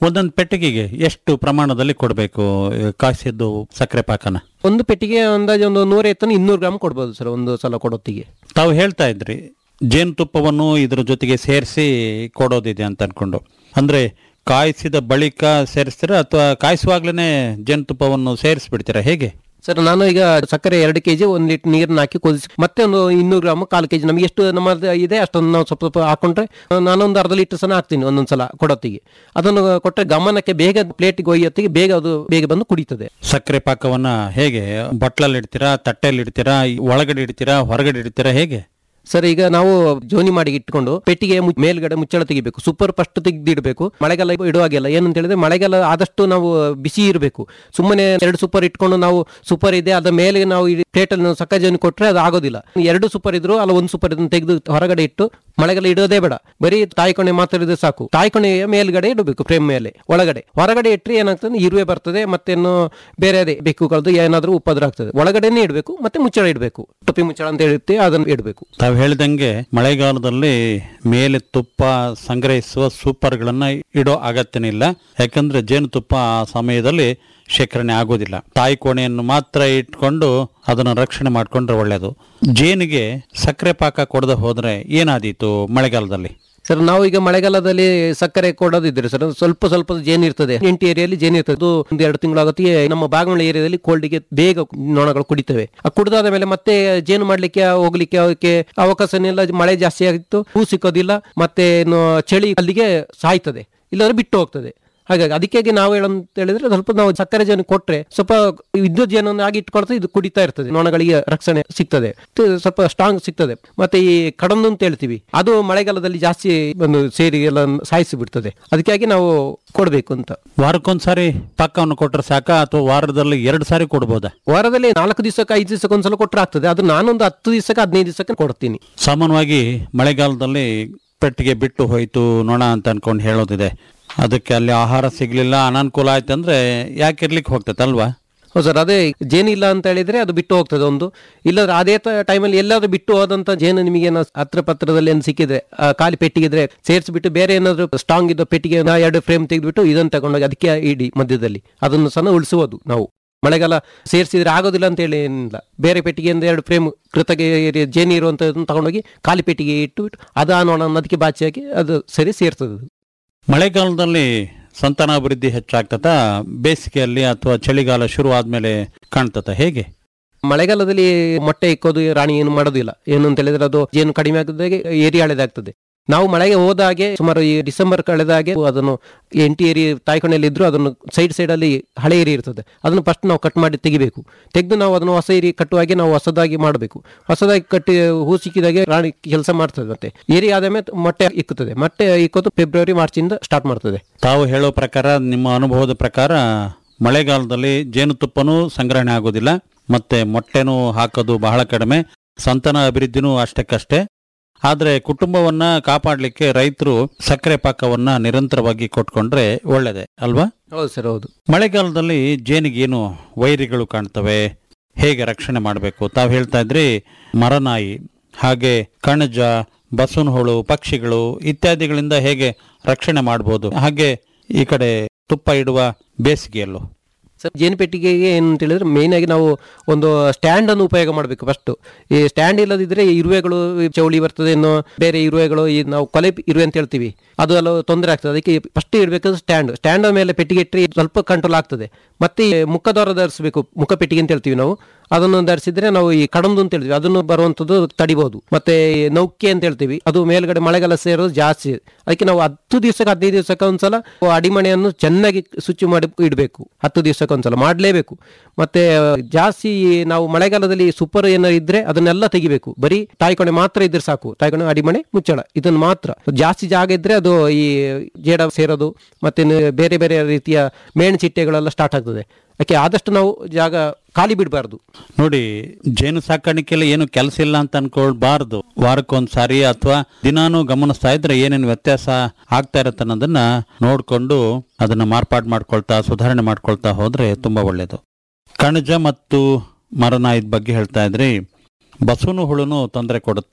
ಒಂದೊಂದು ಪೆಟ್ಟಿಗೆಗೆ ಎಷ್ಟು ಪ್ರಮಾಣದಲ್ಲಿ ಕೊಡಬೇಕು ಕಾಯಿಸಿದ್ದು ಸಕ್ಕರೆ ಪಾಕನ ಒಂದು ಪೆಟ್ಟಿಗೆ ಅಂದಾಜು ಒಂದು ನೂರ ಎತ್ತನ ಇನ್ನೂರು ಗ್ರಾಮ್ ಕೊಡ್ಬೋದು ಸರ್ ಒಂದು ಸಲ ಕೊಡೋತ್ತಿಗೆ ತಾವು ಹೇಳ್ತಾ ಇದ್ರಿ ಜೇನುತುಪ್ಪವನ್ನು ಇದ್ರ ಜೊತೆಗೆ ಸೇರಿಸಿ ಕೊಡೋದಿದೆ ಅಂತ ಅನ್ಕೊಂಡು ಅಂದ್ರೆ ಕಾಯಿಸಿದ ಬಳಿಕ ಸೇರಿಸ್ತೀರಾ ಅಥವಾ ಕಾಯಿಸುವಾಗ್ಲೇ ಜೇನುತುಪ್ಪವನ್ನು ಸೇರಿಸ್ಬಿಡ್ತೀರಾ ಹೇಗೆ ಸರ್ ನಾನು ಈಗ ಸಕ್ಕರೆ ಎರಡು ಕೆಜಿ ಒಂದು ಲೀಟರ್ ನೀರನ್ನ ಹಾಕಿ ಕುದಿಸಿ ಮತ್ತೆ ಒಂದು ಇನ್ನೂರು ಗ್ರಾಮ್ ಕಾಲು ಕೆಜಿ ನಮಗೆ ಎಷ್ಟು ನಮ್ಮದು ಇದೆ ಅಷ್ಟೊಂದು ನಾವು ಸ್ವಲ್ಪ ಸ್ವಲ್ಪ ಹಾಕೊಂಡ್ರೆ ನಾನೊಂದು ಅರ್ಧ ಲೀಟರ್ ಸಹ ಹಾಕ್ತೀನಿ ಒಂದೊಂದು ಸಲ ಕೊಡೋತ್ತಿಗೆ ಅದನ್ನು ಕೊಟ್ಟರೆ ಗಮನಕ್ಕೆ ಬೇಗ ಪ್ಲೇಟಿಗೆ ಒಯ್ಯೊತ್ತಿಗೆ ಬೇಗ ಅದು ಬೇಗ ಬಂದು ಕುಡಿತದೆ ಸಕ್ಕರೆ ಪಾಕವನ್ನ ಹೇಗೆ ಬಟ್ಲಲ್ಲಿ ಇಡ್ತೀರಾ ತಟ್ಟೆಯಲ್ಲಿ ಇಡ್ತೀರಾ ಒಳಗಡೆ ಇಡ್ತೀರಾ ಹೊರಗಡೆ ಇಡ್ತೀರಾ ಹೇಗೆ ಸರ್ ಈಗ ನಾವು ಜೋನಿ ಮಾಡಿ ಇಟ್ಕೊಂಡು ಪೆಟ್ಟಿಗೆ ಮು- ಮೇಲ್ಗಡೆ ಮುಚ್ಚಳ ತೆಗಿಬೇಕು ಸೂಪರ್ ಫಸ್ಟ್ ತೆಗೆದಿಡಬೇಕು ಮಳೆಗಾಲ ಇಡುವಾಗೆಲ್ಲ ಏನಂತ ಹೇಳಿದ್ರೆ ಮಳೆಗಾಲ ಆದಷ್ಟು ನಾವು ಬಿಸಿ ಇರಬೇಕು ಸುಮ್ಮನೆ ಎರಡು ಸೂಪರ್ ಇಟ್ಕೊಂಡು ನಾವು ಸೂಪರ್ ಇದೆ ಅದ ಮೇಲೆ ನಾವು ಪ್ಲೇಟಲ್ಲಿ ನಾವು ಸಕ್ಕ ಜೋನಿ ಕೊಟ್ರೆ ಅದು ಆಗೋದಿಲ್ಲ ಎರಡು ಸೂಪರ್ ಇದ್ರು ಅಲ್ಲ ಒಂದು ಸೂಪರ್ ಇದನ್ನು ತೆಗೆದು ಹೊರಗಡೆ ಇಟ್ಟು ಮಳೆಗಾಲ ಇಡೋದೇ ಬೇಡ ಬರೀ ತಾಯ್ಕೊಣೆ ಮಾತ್ರ ಇದ್ರೆ ಸಾಕು ತಾಯ್ಕೊಣೆಯ ಮೇಲ್ಗಡೆ ಇಡಬೇಕು ಫ್ರೇಮ್ ಮೇಲೆ ಒಳಗಡೆ ಹೊರಗಡೆ ಇಟ್ಟರೆ ಏನಾಗ್ತದೆ ಇರುವೆ ಬರ್ತದೆ ಮತ್ತೇನು ಬೇರೆ ಅದೇ ಬೆಕ್ಕುಗಳದ್ದು ಏನಾದರೂ ಉಪದ್ರ ಆಗ್ತದೆ ಒಳಗಡೆನೇ ಇಡಬೇಕು ಮತ್ತೆ ಮುಚ್ಚಳ ಇಡಬೇಕು ಟೊಪ್ಪಿ ಮುಚ್ಚಳ ಅಂತ ಹೇಳುತ್ತೆ ಅದನ್ನು ಇಡಬೇಕು ತಾವು ಹೇಳಿದಂಗೆ ಮಳೆಗಾಲದಲ್ಲಿ ಮೇಲೆ ತುಪ್ಪ ಸಂಗ್ರಹಿಸುವ ಸೂಪರ್ಗಳನ್ನ ಇಡೋ ಅಗತ್ಯನೇ ಇಲ್ಲ ಯಾಕಂದ್ರೆ ಜೇನುತುಪ್ಪ ಆ ಸಮಯದಲ್ಲಿ ಶೇಖರಣೆ ಆಗೋದಿಲ್ಲ ತಾಯಿ ಕೋಣೆಯನ್ನು ಮಾತ್ರ ಇಟ್ಕೊಂಡು ಅದನ್ನು ರಕ್ಷಣೆ ಮಾಡ್ಕೊಂಡ್ರೆ ಒಳ್ಳೇದು ಜೇನಿಗೆ ಸಕ್ಕರೆ ಪಾಕ ಕೊಡದೆ ಹೋದ್ರೆ ಏನಾದೀತು ಮಳೆಗಾಲದಲ್ಲಿ ಸರ್ ನಾವು ಈಗ ಮಳೆಗಾಲದಲ್ಲಿ ಸಕ್ಕರೆ ಕೊಡೋದಿದ್ರೆ ಸರ್ ಸ್ವಲ್ಪ ಸ್ವಲ್ಪ ಜೇನು ಇರ್ತದೆ ಎಂಟು ಏರಿಯಲ್ಲಿ ಜೇನು ಇರ್ತದೆ ಅದು ಒಂದು ಎರಡು ತಿಂಗಳಾಗುತ್ತೆ ನಮ್ಮ ಬಾಗಮಳೆ ಏರಿಯಾದಲ್ಲಿ ಕೋಲ್ಡಿಗೆ ಬೇಗ ನೊಣಗಳು ಕುಡಿತವೆ ಆ ಕುಡಿದಾದ ಮೇಲೆ ಮತ್ತೆ ಜೇನು ಮಾಡ್ಲಿಕ್ಕೆ ಹೋಗ್ಲಿಕ್ಕೆ ಅವಕ್ಕೆ ಅವಕಾಶನೆಲ್ಲ ಮಳೆ ಜಾಸ್ತಿ ಆಗಿತ್ತು ಹೂ ಸಿಕ್ಕೋದಿಲ್ಲ ಮತ್ತೆ ಏನು ಚಳಿ ಅಲ್ಲಿಗೆ ಸಾಯ್ತದೆ ಇಲ್ಲಾಂದ್ರೆ ಬಿಟ್ಟು ಹೋಗ್ತದೆ ಹಾಗಾಗಿ ಅದಕ್ಕಾಗಿ ನಾವು ಹೇಳಂತ ಹೇಳಿದ್ರೆ ಸ್ವಲ್ಪ ನಾವು ಸಕ್ಕರೆ ಜೇನು ಕೊಟ್ರೆ ಸ್ವಲ್ಪ ವಿದ್ಯುತ್ ಜೇನನ್ನು ಆಗಿ ಇಟ್ಕೊಳ್ತಾ ಇದು ಕುಡಿತಾ ಇರ್ತದೆ ನೊಣಗಳಿಗೆ ರಕ್ಷಣೆ ಸಿಗ್ತದೆ ಇದು ಸ್ವಲ್ಪ ಸ್ಟ್ರಾಂಗ್ ಸಿಗ್ತದೆ ಮತ್ತೆ ಈ ಕಡಂದು ಅಂತ ಹೇಳ್ತೀವಿ ಅದು ಮಳೆಗಾಲದಲ್ಲಿ ಜಾಸ್ತಿ ಒಂದು ಸೇರಿ ಎಲ್ಲ ಸಾಯಿಸಿ ಬಿಡ್ತದೆ ಅದಕ್ಕಾಗಿ ನಾವು ಕೊಡ್ಬೇಕು ಅಂತ ವಾರಕ್ಕೊಂದ್ಸಾರಿ ಪಾಕವನ್ನು ಕೊಟ್ರೆ ಸಾಕ ಅಥವಾ ವಾರದಲ್ಲಿ ಎರಡು ಸಾರಿ ಕೊಡ್ಬೋದಾ ವಾರದಲ್ಲಿ ನಾಲ್ಕು ದಿವಸಕ್ಕೆ ಐದು ದಿವಸಕ್ಕೆ ಒಂದ್ಸಲ ಕೊಟ್ಟರೆ ಆಗ್ತದೆ ಅದು ನಾನೊಂದು ಹತ್ತು ದಿವಸಕ್ಕೆ ಹದಿನೈದು ದಿವಸಕ್ಕೆ ಕೊಡ್ತೀನಿ ಸಾಮಾನ್ಯವಾಗಿ ಮಳೆಗಾಲದಲ್ಲಿ ಪೆಟ್ಟಿಗೆ ಬಿಟ್ಟು ಹೋಯ್ತು ನೊಣ ಅಂತ ಅನ್ಕೊಂಡು ಹೇಳೋದಿದೆ ಅದಕ್ಕೆ ಅಲ್ಲಿ ಆಹಾರ ಸಿಗ್ಲಿಲ್ಲ ಅನಾನುಕೂಲ ಆಯ್ತು ಅಂದ್ರೆ ಯಾಕೆ ಇರ್ಲಿಕ್ಕೆ ಹೋಗ್ತೈತೆ ಅಲ್ವಾ ಹೌದು ಸರ್ ಅದೇ ಜೇನು ಇಲ್ಲ ಅಂತ ಹೇಳಿದ್ರೆ ಅದು ಬಿಟ್ಟು ಹೋಗ್ತದೆ ಒಂದು ಇಲ್ಲದ್ರೆ ಅದೇ ಟೈಮಲ್ಲಿ ಎಲ್ಲಾದ್ರೂ ಬಿಟ್ಟು ಹೋದಂತ ಜೇನು ನಿಮಗೆ ಏನೋ ಹತ್ರ ಪತ್ರದಲ್ಲಿ ಏನು ಸಿಕ್ಕಿದ್ರೆ ಆ ಖಾಲಿ ಪೆಟ್ಟಿಗಿದ್ರೆ ಸೇರಿಸ್ಬಿಟ್ಟು ಬೇರೆ ಏನಾದ್ರು ಸ್ಟ್ರಾಂಗ್ ಇದ್ದ ಪೆಟ್ಟಿಗೆ ನಾ ಎರಡು ಫ್ರೇಮ್ ತೆಗೆದ್ಬಿಟ್ಟು ಇದನ್ನು ತಗೊಂಡೋಗಿ ಅದಕ್ಕೆ ಇಡಿ ಮಧ್ಯದಲ್ಲಿ ಅದನ್ನು ಸಹ ಉಳಿಸುವುದು ನಾವು ಮಳೆಗಾಲ ಸೇರಿಸಿದ್ರೆ ಆಗೋದಿಲ್ಲ ಅಂತ ಹೇಳಿ ಏನಿಲ್ಲ ಬೇರೆ ಪೆಟ್ಟಿಗೆಯಿಂದ ಎರಡು ಫ್ರೇಮ್ ಕೃತಗೆ ಜೇನು ಇರುವಂಥದ್ದನ್ನು ತಗೊಂಡೋಗಿ ಖಾಲಿ ಪೆಟ್ಟಿಗೆ ಇಟ್ಟುಬಿಟ್ಟು ಅದು ಆ ನೋಣ ಅದಕ್ಕೆ ಬಾಚಿ ಹಾಕಿ ಅದು ಸರಿ ಸೇರ್ತದೆ ಅದು. ಮಳೆಗಾಲದಲ್ಲಿ ಸಂತಾನಾಭಿವೃದ್ಧಿ ಹೆಚ್ಚಾಗ್ತತಾ ಬೇಸಿಗೆಯಲ್ಲಿ ಅಥವಾ ಚಳಿಗಾಲ ಶುರು ಆದ್ಮೇಲೆ ಕಾಣ್ತತ ಹೇಗೆ ಮಳೆಗಾಲದಲ್ಲಿ ಮೊಟ್ಟೆ ಇಕ್ಕೋದು ರಾಣಿ ಏನು ಮಾಡೋದಿಲ್ಲ ಏನು ಅಂತ ಹೇಳಿದ್ರೆ ಅದು ಜೇನು ಕಡಿಮೆ ಆಗದಾಗೆ ಏರಿ ಹಳೆದಾಗ್ತದೆ ನಾವು ಮಳೆಗೆ ಹೋದಾಗೆ ಸುಮಾರು ಈ ಡಿಸೆಂಬರ್ ಕಳೆದಾಗೆ ಅದನ್ನು ಎಂಟಿ ಏರಿ ತಾಯ್ಕೊಣೆಯಲ್ಲಿ ಇದ್ರು ಅದನ್ನು ಸೈಡ್ ಸೈಡ್ ಅಲ್ಲಿ ಹಳೆ ಏರಿ ಇರ್ತದೆ ಅದನ್ನು ಫಸ್ಟ್ ನಾವು ಕಟ್ ಮಾಡಿ ತೆಗಿಬೇಕು ತೆಗೆದು ನಾವು ಅದನ್ನು ಹೊಸ ಏರಿ ಕಟ್ಟುವಾಗೆ ನಾವು ಹೊಸದಾಗಿ ಮಾಡಬೇಕು ಹೊಸದಾಗಿ ಕಟ್ಟಿ ಹೂ ಸಿಕ್ಕಿದಾಗೆ ರಾಣಿ ಕೆಲಸ ಮಾಡ್ತದೆ ಮತ್ತೆ ಏರಿ ಆದ್ಮೇಲೆ ಮೊಟ್ಟೆ ಇಕ್ಕುತ್ತದೆ ಮೊಟ್ಟೆ ಇಕ್ಕೋದು ಫೆಬ್ರವರಿ ಮಾರ್ಚಿಂದ ಸ್ಟಾರ್ಟ್ ಮಾಡ್ತದೆ ತಾವು ಹೇಳೋ ಪ್ರಕಾರ ನಿಮ್ಮ ಅನುಭವದ ಪ್ರಕಾರ ಮಳೆಗಾಲದಲ್ಲಿ ಜೇನುತುಪ್ಪನೂ ಸಂಗ್ರಹಣೆ ಆಗೋದಿಲ್ಲ ಮತ್ತೆ ಮೊಟ್ಟೆನೂ ಹಾಕೋದು ಬಹಳ ಕಡಿಮೆ ಸಂತಾನ ಅಭಿವೃದ್ಧಿನೂ ಅಷ್ಟಕ್ಕಷ್ಟೇ ಆದರೆ ಕುಟುಂಬವನ್ನ ಕಾಪಾಡಲಿಕ್ಕೆ ರೈತರು ಸಕ್ಕರೆ ಪಾಕವನ್ನ ನಿರಂತರವಾಗಿ ಕೊಟ್ಕೊಂಡ್ರೆ ಒಳ್ಳೇದೆ ಅಲ್ವಾ ಹೌದು ಸರ್ ಹೌದು ಮಳೆಗಾಲದಲ್ಲಿ ಜೇನಿಗೇನು ವೈರಿಗಳು ಕಾಣ್ತವೆ ಹೇಗೆ ರಕ್ಷಣೆ ಮಾಡಬೇಕು ತಾವು ಹೇಳ್ತಾ ಇದ್ರಿ ಮರನಾಯಿ ಹಾಗೆ ಕಣಜ ಬಸವನಹುಳು ಪಕ್ಷಿಗಳು ಇತ್ಯಾದಿಗಳಿಂದ ಹೇಗೆ ರಕ್ಷಣೆ ಮಾಡ್ಬೋದು ಹಾಗೆ ಈ ಕಡೆ ತುಪ್ಪ ಇಡುವ ಬೇಸಿಗೆಯಲ್ಲೂ ಸರ್ ಜೇನು ಪೆಟ್ಟಿಗೆಗೆ ಏನು ಅಂತ ಹೇಳಿದ್ರೆ ಮೇಯ್ನ್ ಆಗಿ ನಾವು ಒಂದು ಸ್ಟ್ಯಾಂಡ್ ಅನ್ನು ಉಪಯೋಗ ಮಾಡಬೇಕು ಫಸ್ಟ್ ಈ ಸ್ಟ್ಯಾಂಡ್ ಇಲ್ಲದಿದ್ರೆ ಈ ಇರುವೆಗಳು ಈ ಚೌಳಿ ಬರ್ತದೆ ಇನ್ನು ಬೇರೆ ಇರುವೆಗಳು ಈ ನಾವು ಕೊಲೆ ಇರುವೆ ಅಂತ ಹೇಳ್ತೀವಿ ಅದು ಎಲ್ಲ ತೊಂದರೆ ಆಗ್ತದೆ ಅದಕ್ಕೆ ಫಸ್ಟ್ ಇಡಬೇಕಾದ್ರೆ ಸ್ಟ್ಯಾಂಡ್ ಸ್ಟ್ಯಾಂಡ್ ಮೇಲೆ ಪೆಟ್ಟಿಗೆ ಇಟ್ಟರೆ ಸ್ವಲ್ಪ ಕಂಟ್ರೋಲ್ ಆಗ್ತದೆ ಮತ್ತೆ ಈ ಮುಖದವರ ಧರಿಸಬೇಕು ಮುಖ ಪೆಟ್ಟಿಗೆ ಅಂತ ಹೇಳ್ತೀವಿ ನಾವು ಅದನ್ನು ಧರಿಸಿದ್ರೆ ನಾವು ಈ ಕಡಂದು ಅಂತ ಹೇಳ್ತೀವಿ ಅದನ್ನು ಬರುವಂಥದ್ದು ತಡಿಬಹುದು ಮತ್ತೆ ಈ ನೌಕೆ ಅಂತ ಹೇಳ್ತೀವಿ ಅದು ಮೇಲ್ಗಡೆ ಮಳೆಗಾಲ ಸೇರೋದು ಜಾಸ್ತಿ ಅದಕ್ಕೆ ನಾವು ಹತ್ತು ದಿವಸಕ್ಕೆ ಹದಿನೈದು ದಿವಸಕ್ಕೆ ಒಂದ್ಸಲ ಅಡಿಮಣೆಯನ್ನು ಚೆನ್ನಾಗಿ ಶುಚಿ ಮಾಡಿ ಇಡಬೇಕು ಹತ್ತು ದಿವಸಕ್ಕೆ ಒಂದ್ಸಲ ಮಾಡಲೇಬೇಕು ಮತ್ತೆ ಜಾಸ್ತಿ ನಾವು ಮಳೆಗಾಲದಲ್ಲಿ ಸೂಪರ್ ಏನಾರು ಇದ್ರೆ ಅದನ್ನೆಲ್ಲ ತೆಗಿಬೇಕು ಬರೀ ತಾಯ್ಕೊಣೆ ಮಾತ್ರ ಇದ್ರೆ ಸಾಕು ತಾಯ್ಕೊಣೆ ಅಡಿಮಣೆ ಮುಚ್ಚಳ ಇದನ್ನು ಮಾತ್ರ ಜಾಸ್ತಿ ಜಾಗ ಇದ್ರೆ ಅದು ಈ ಜೇಡ ಸೇರೋದು ಮತ್ತೆ ಇನ್ನು ಬೇರೆ ಬೇರೆ ರೀತಿಯ ಮೇಣ್ ಚಿಟ್ಟೆಗಳೆಲ್ಲ ಸ್ಟಾರ್ಟ್ ಆಗ್ತದೆ ಅದಕ್ಕೆ ಆದಷ್ಟು ನಾವು ಜಾಗ ಖಾಲಿ ಬಿಡಬಾರ್ದು ನೋಡಿ ಜೇನು ಸಾಕಾಣಿಕೆಯಲ್ಲಿ ಏನು ಕೆಲಸ ಇಲ್ಲ ಅಂತ ಅನ್ಕೊಳ್ಬಾರ್ದು ವಾರಕ್ಕೊಂದ್ ಸಾರಿ ಅಥವಾ ದಿನಾನು ಗಮನಿಸ್ತಾ ಇದ್ರೆ ಏನೇನು ವ್ಯತ್ಯಾಸ ಆಗ್ತಾ ಇರತ್ತೆ ಅನ್ನೋದನ್ನ ನೋಡ್ಕೊಂಡು ಅದನ್ನ ಮಾರ್ಪಾಡು ಮಾಡ್ಕೊಳ್ತಾ ಸುಧಾರಣೆ ಮಾಡ್ಕೊಳ್ತಾ ಹೋದ್ರೆ ತುಂಬಾ ಒಳ್ಳೇದು ಕಣಜ ಮತ್ತು ಮರನಾಯಿದ ಬಗ್ಗೆ ಹೇಳ್ತಾ ಇದ್ರಿ ಬಸವನ ಹುಳುನು ತೊಂದರೆ ಕೊಡುತ್ತೆ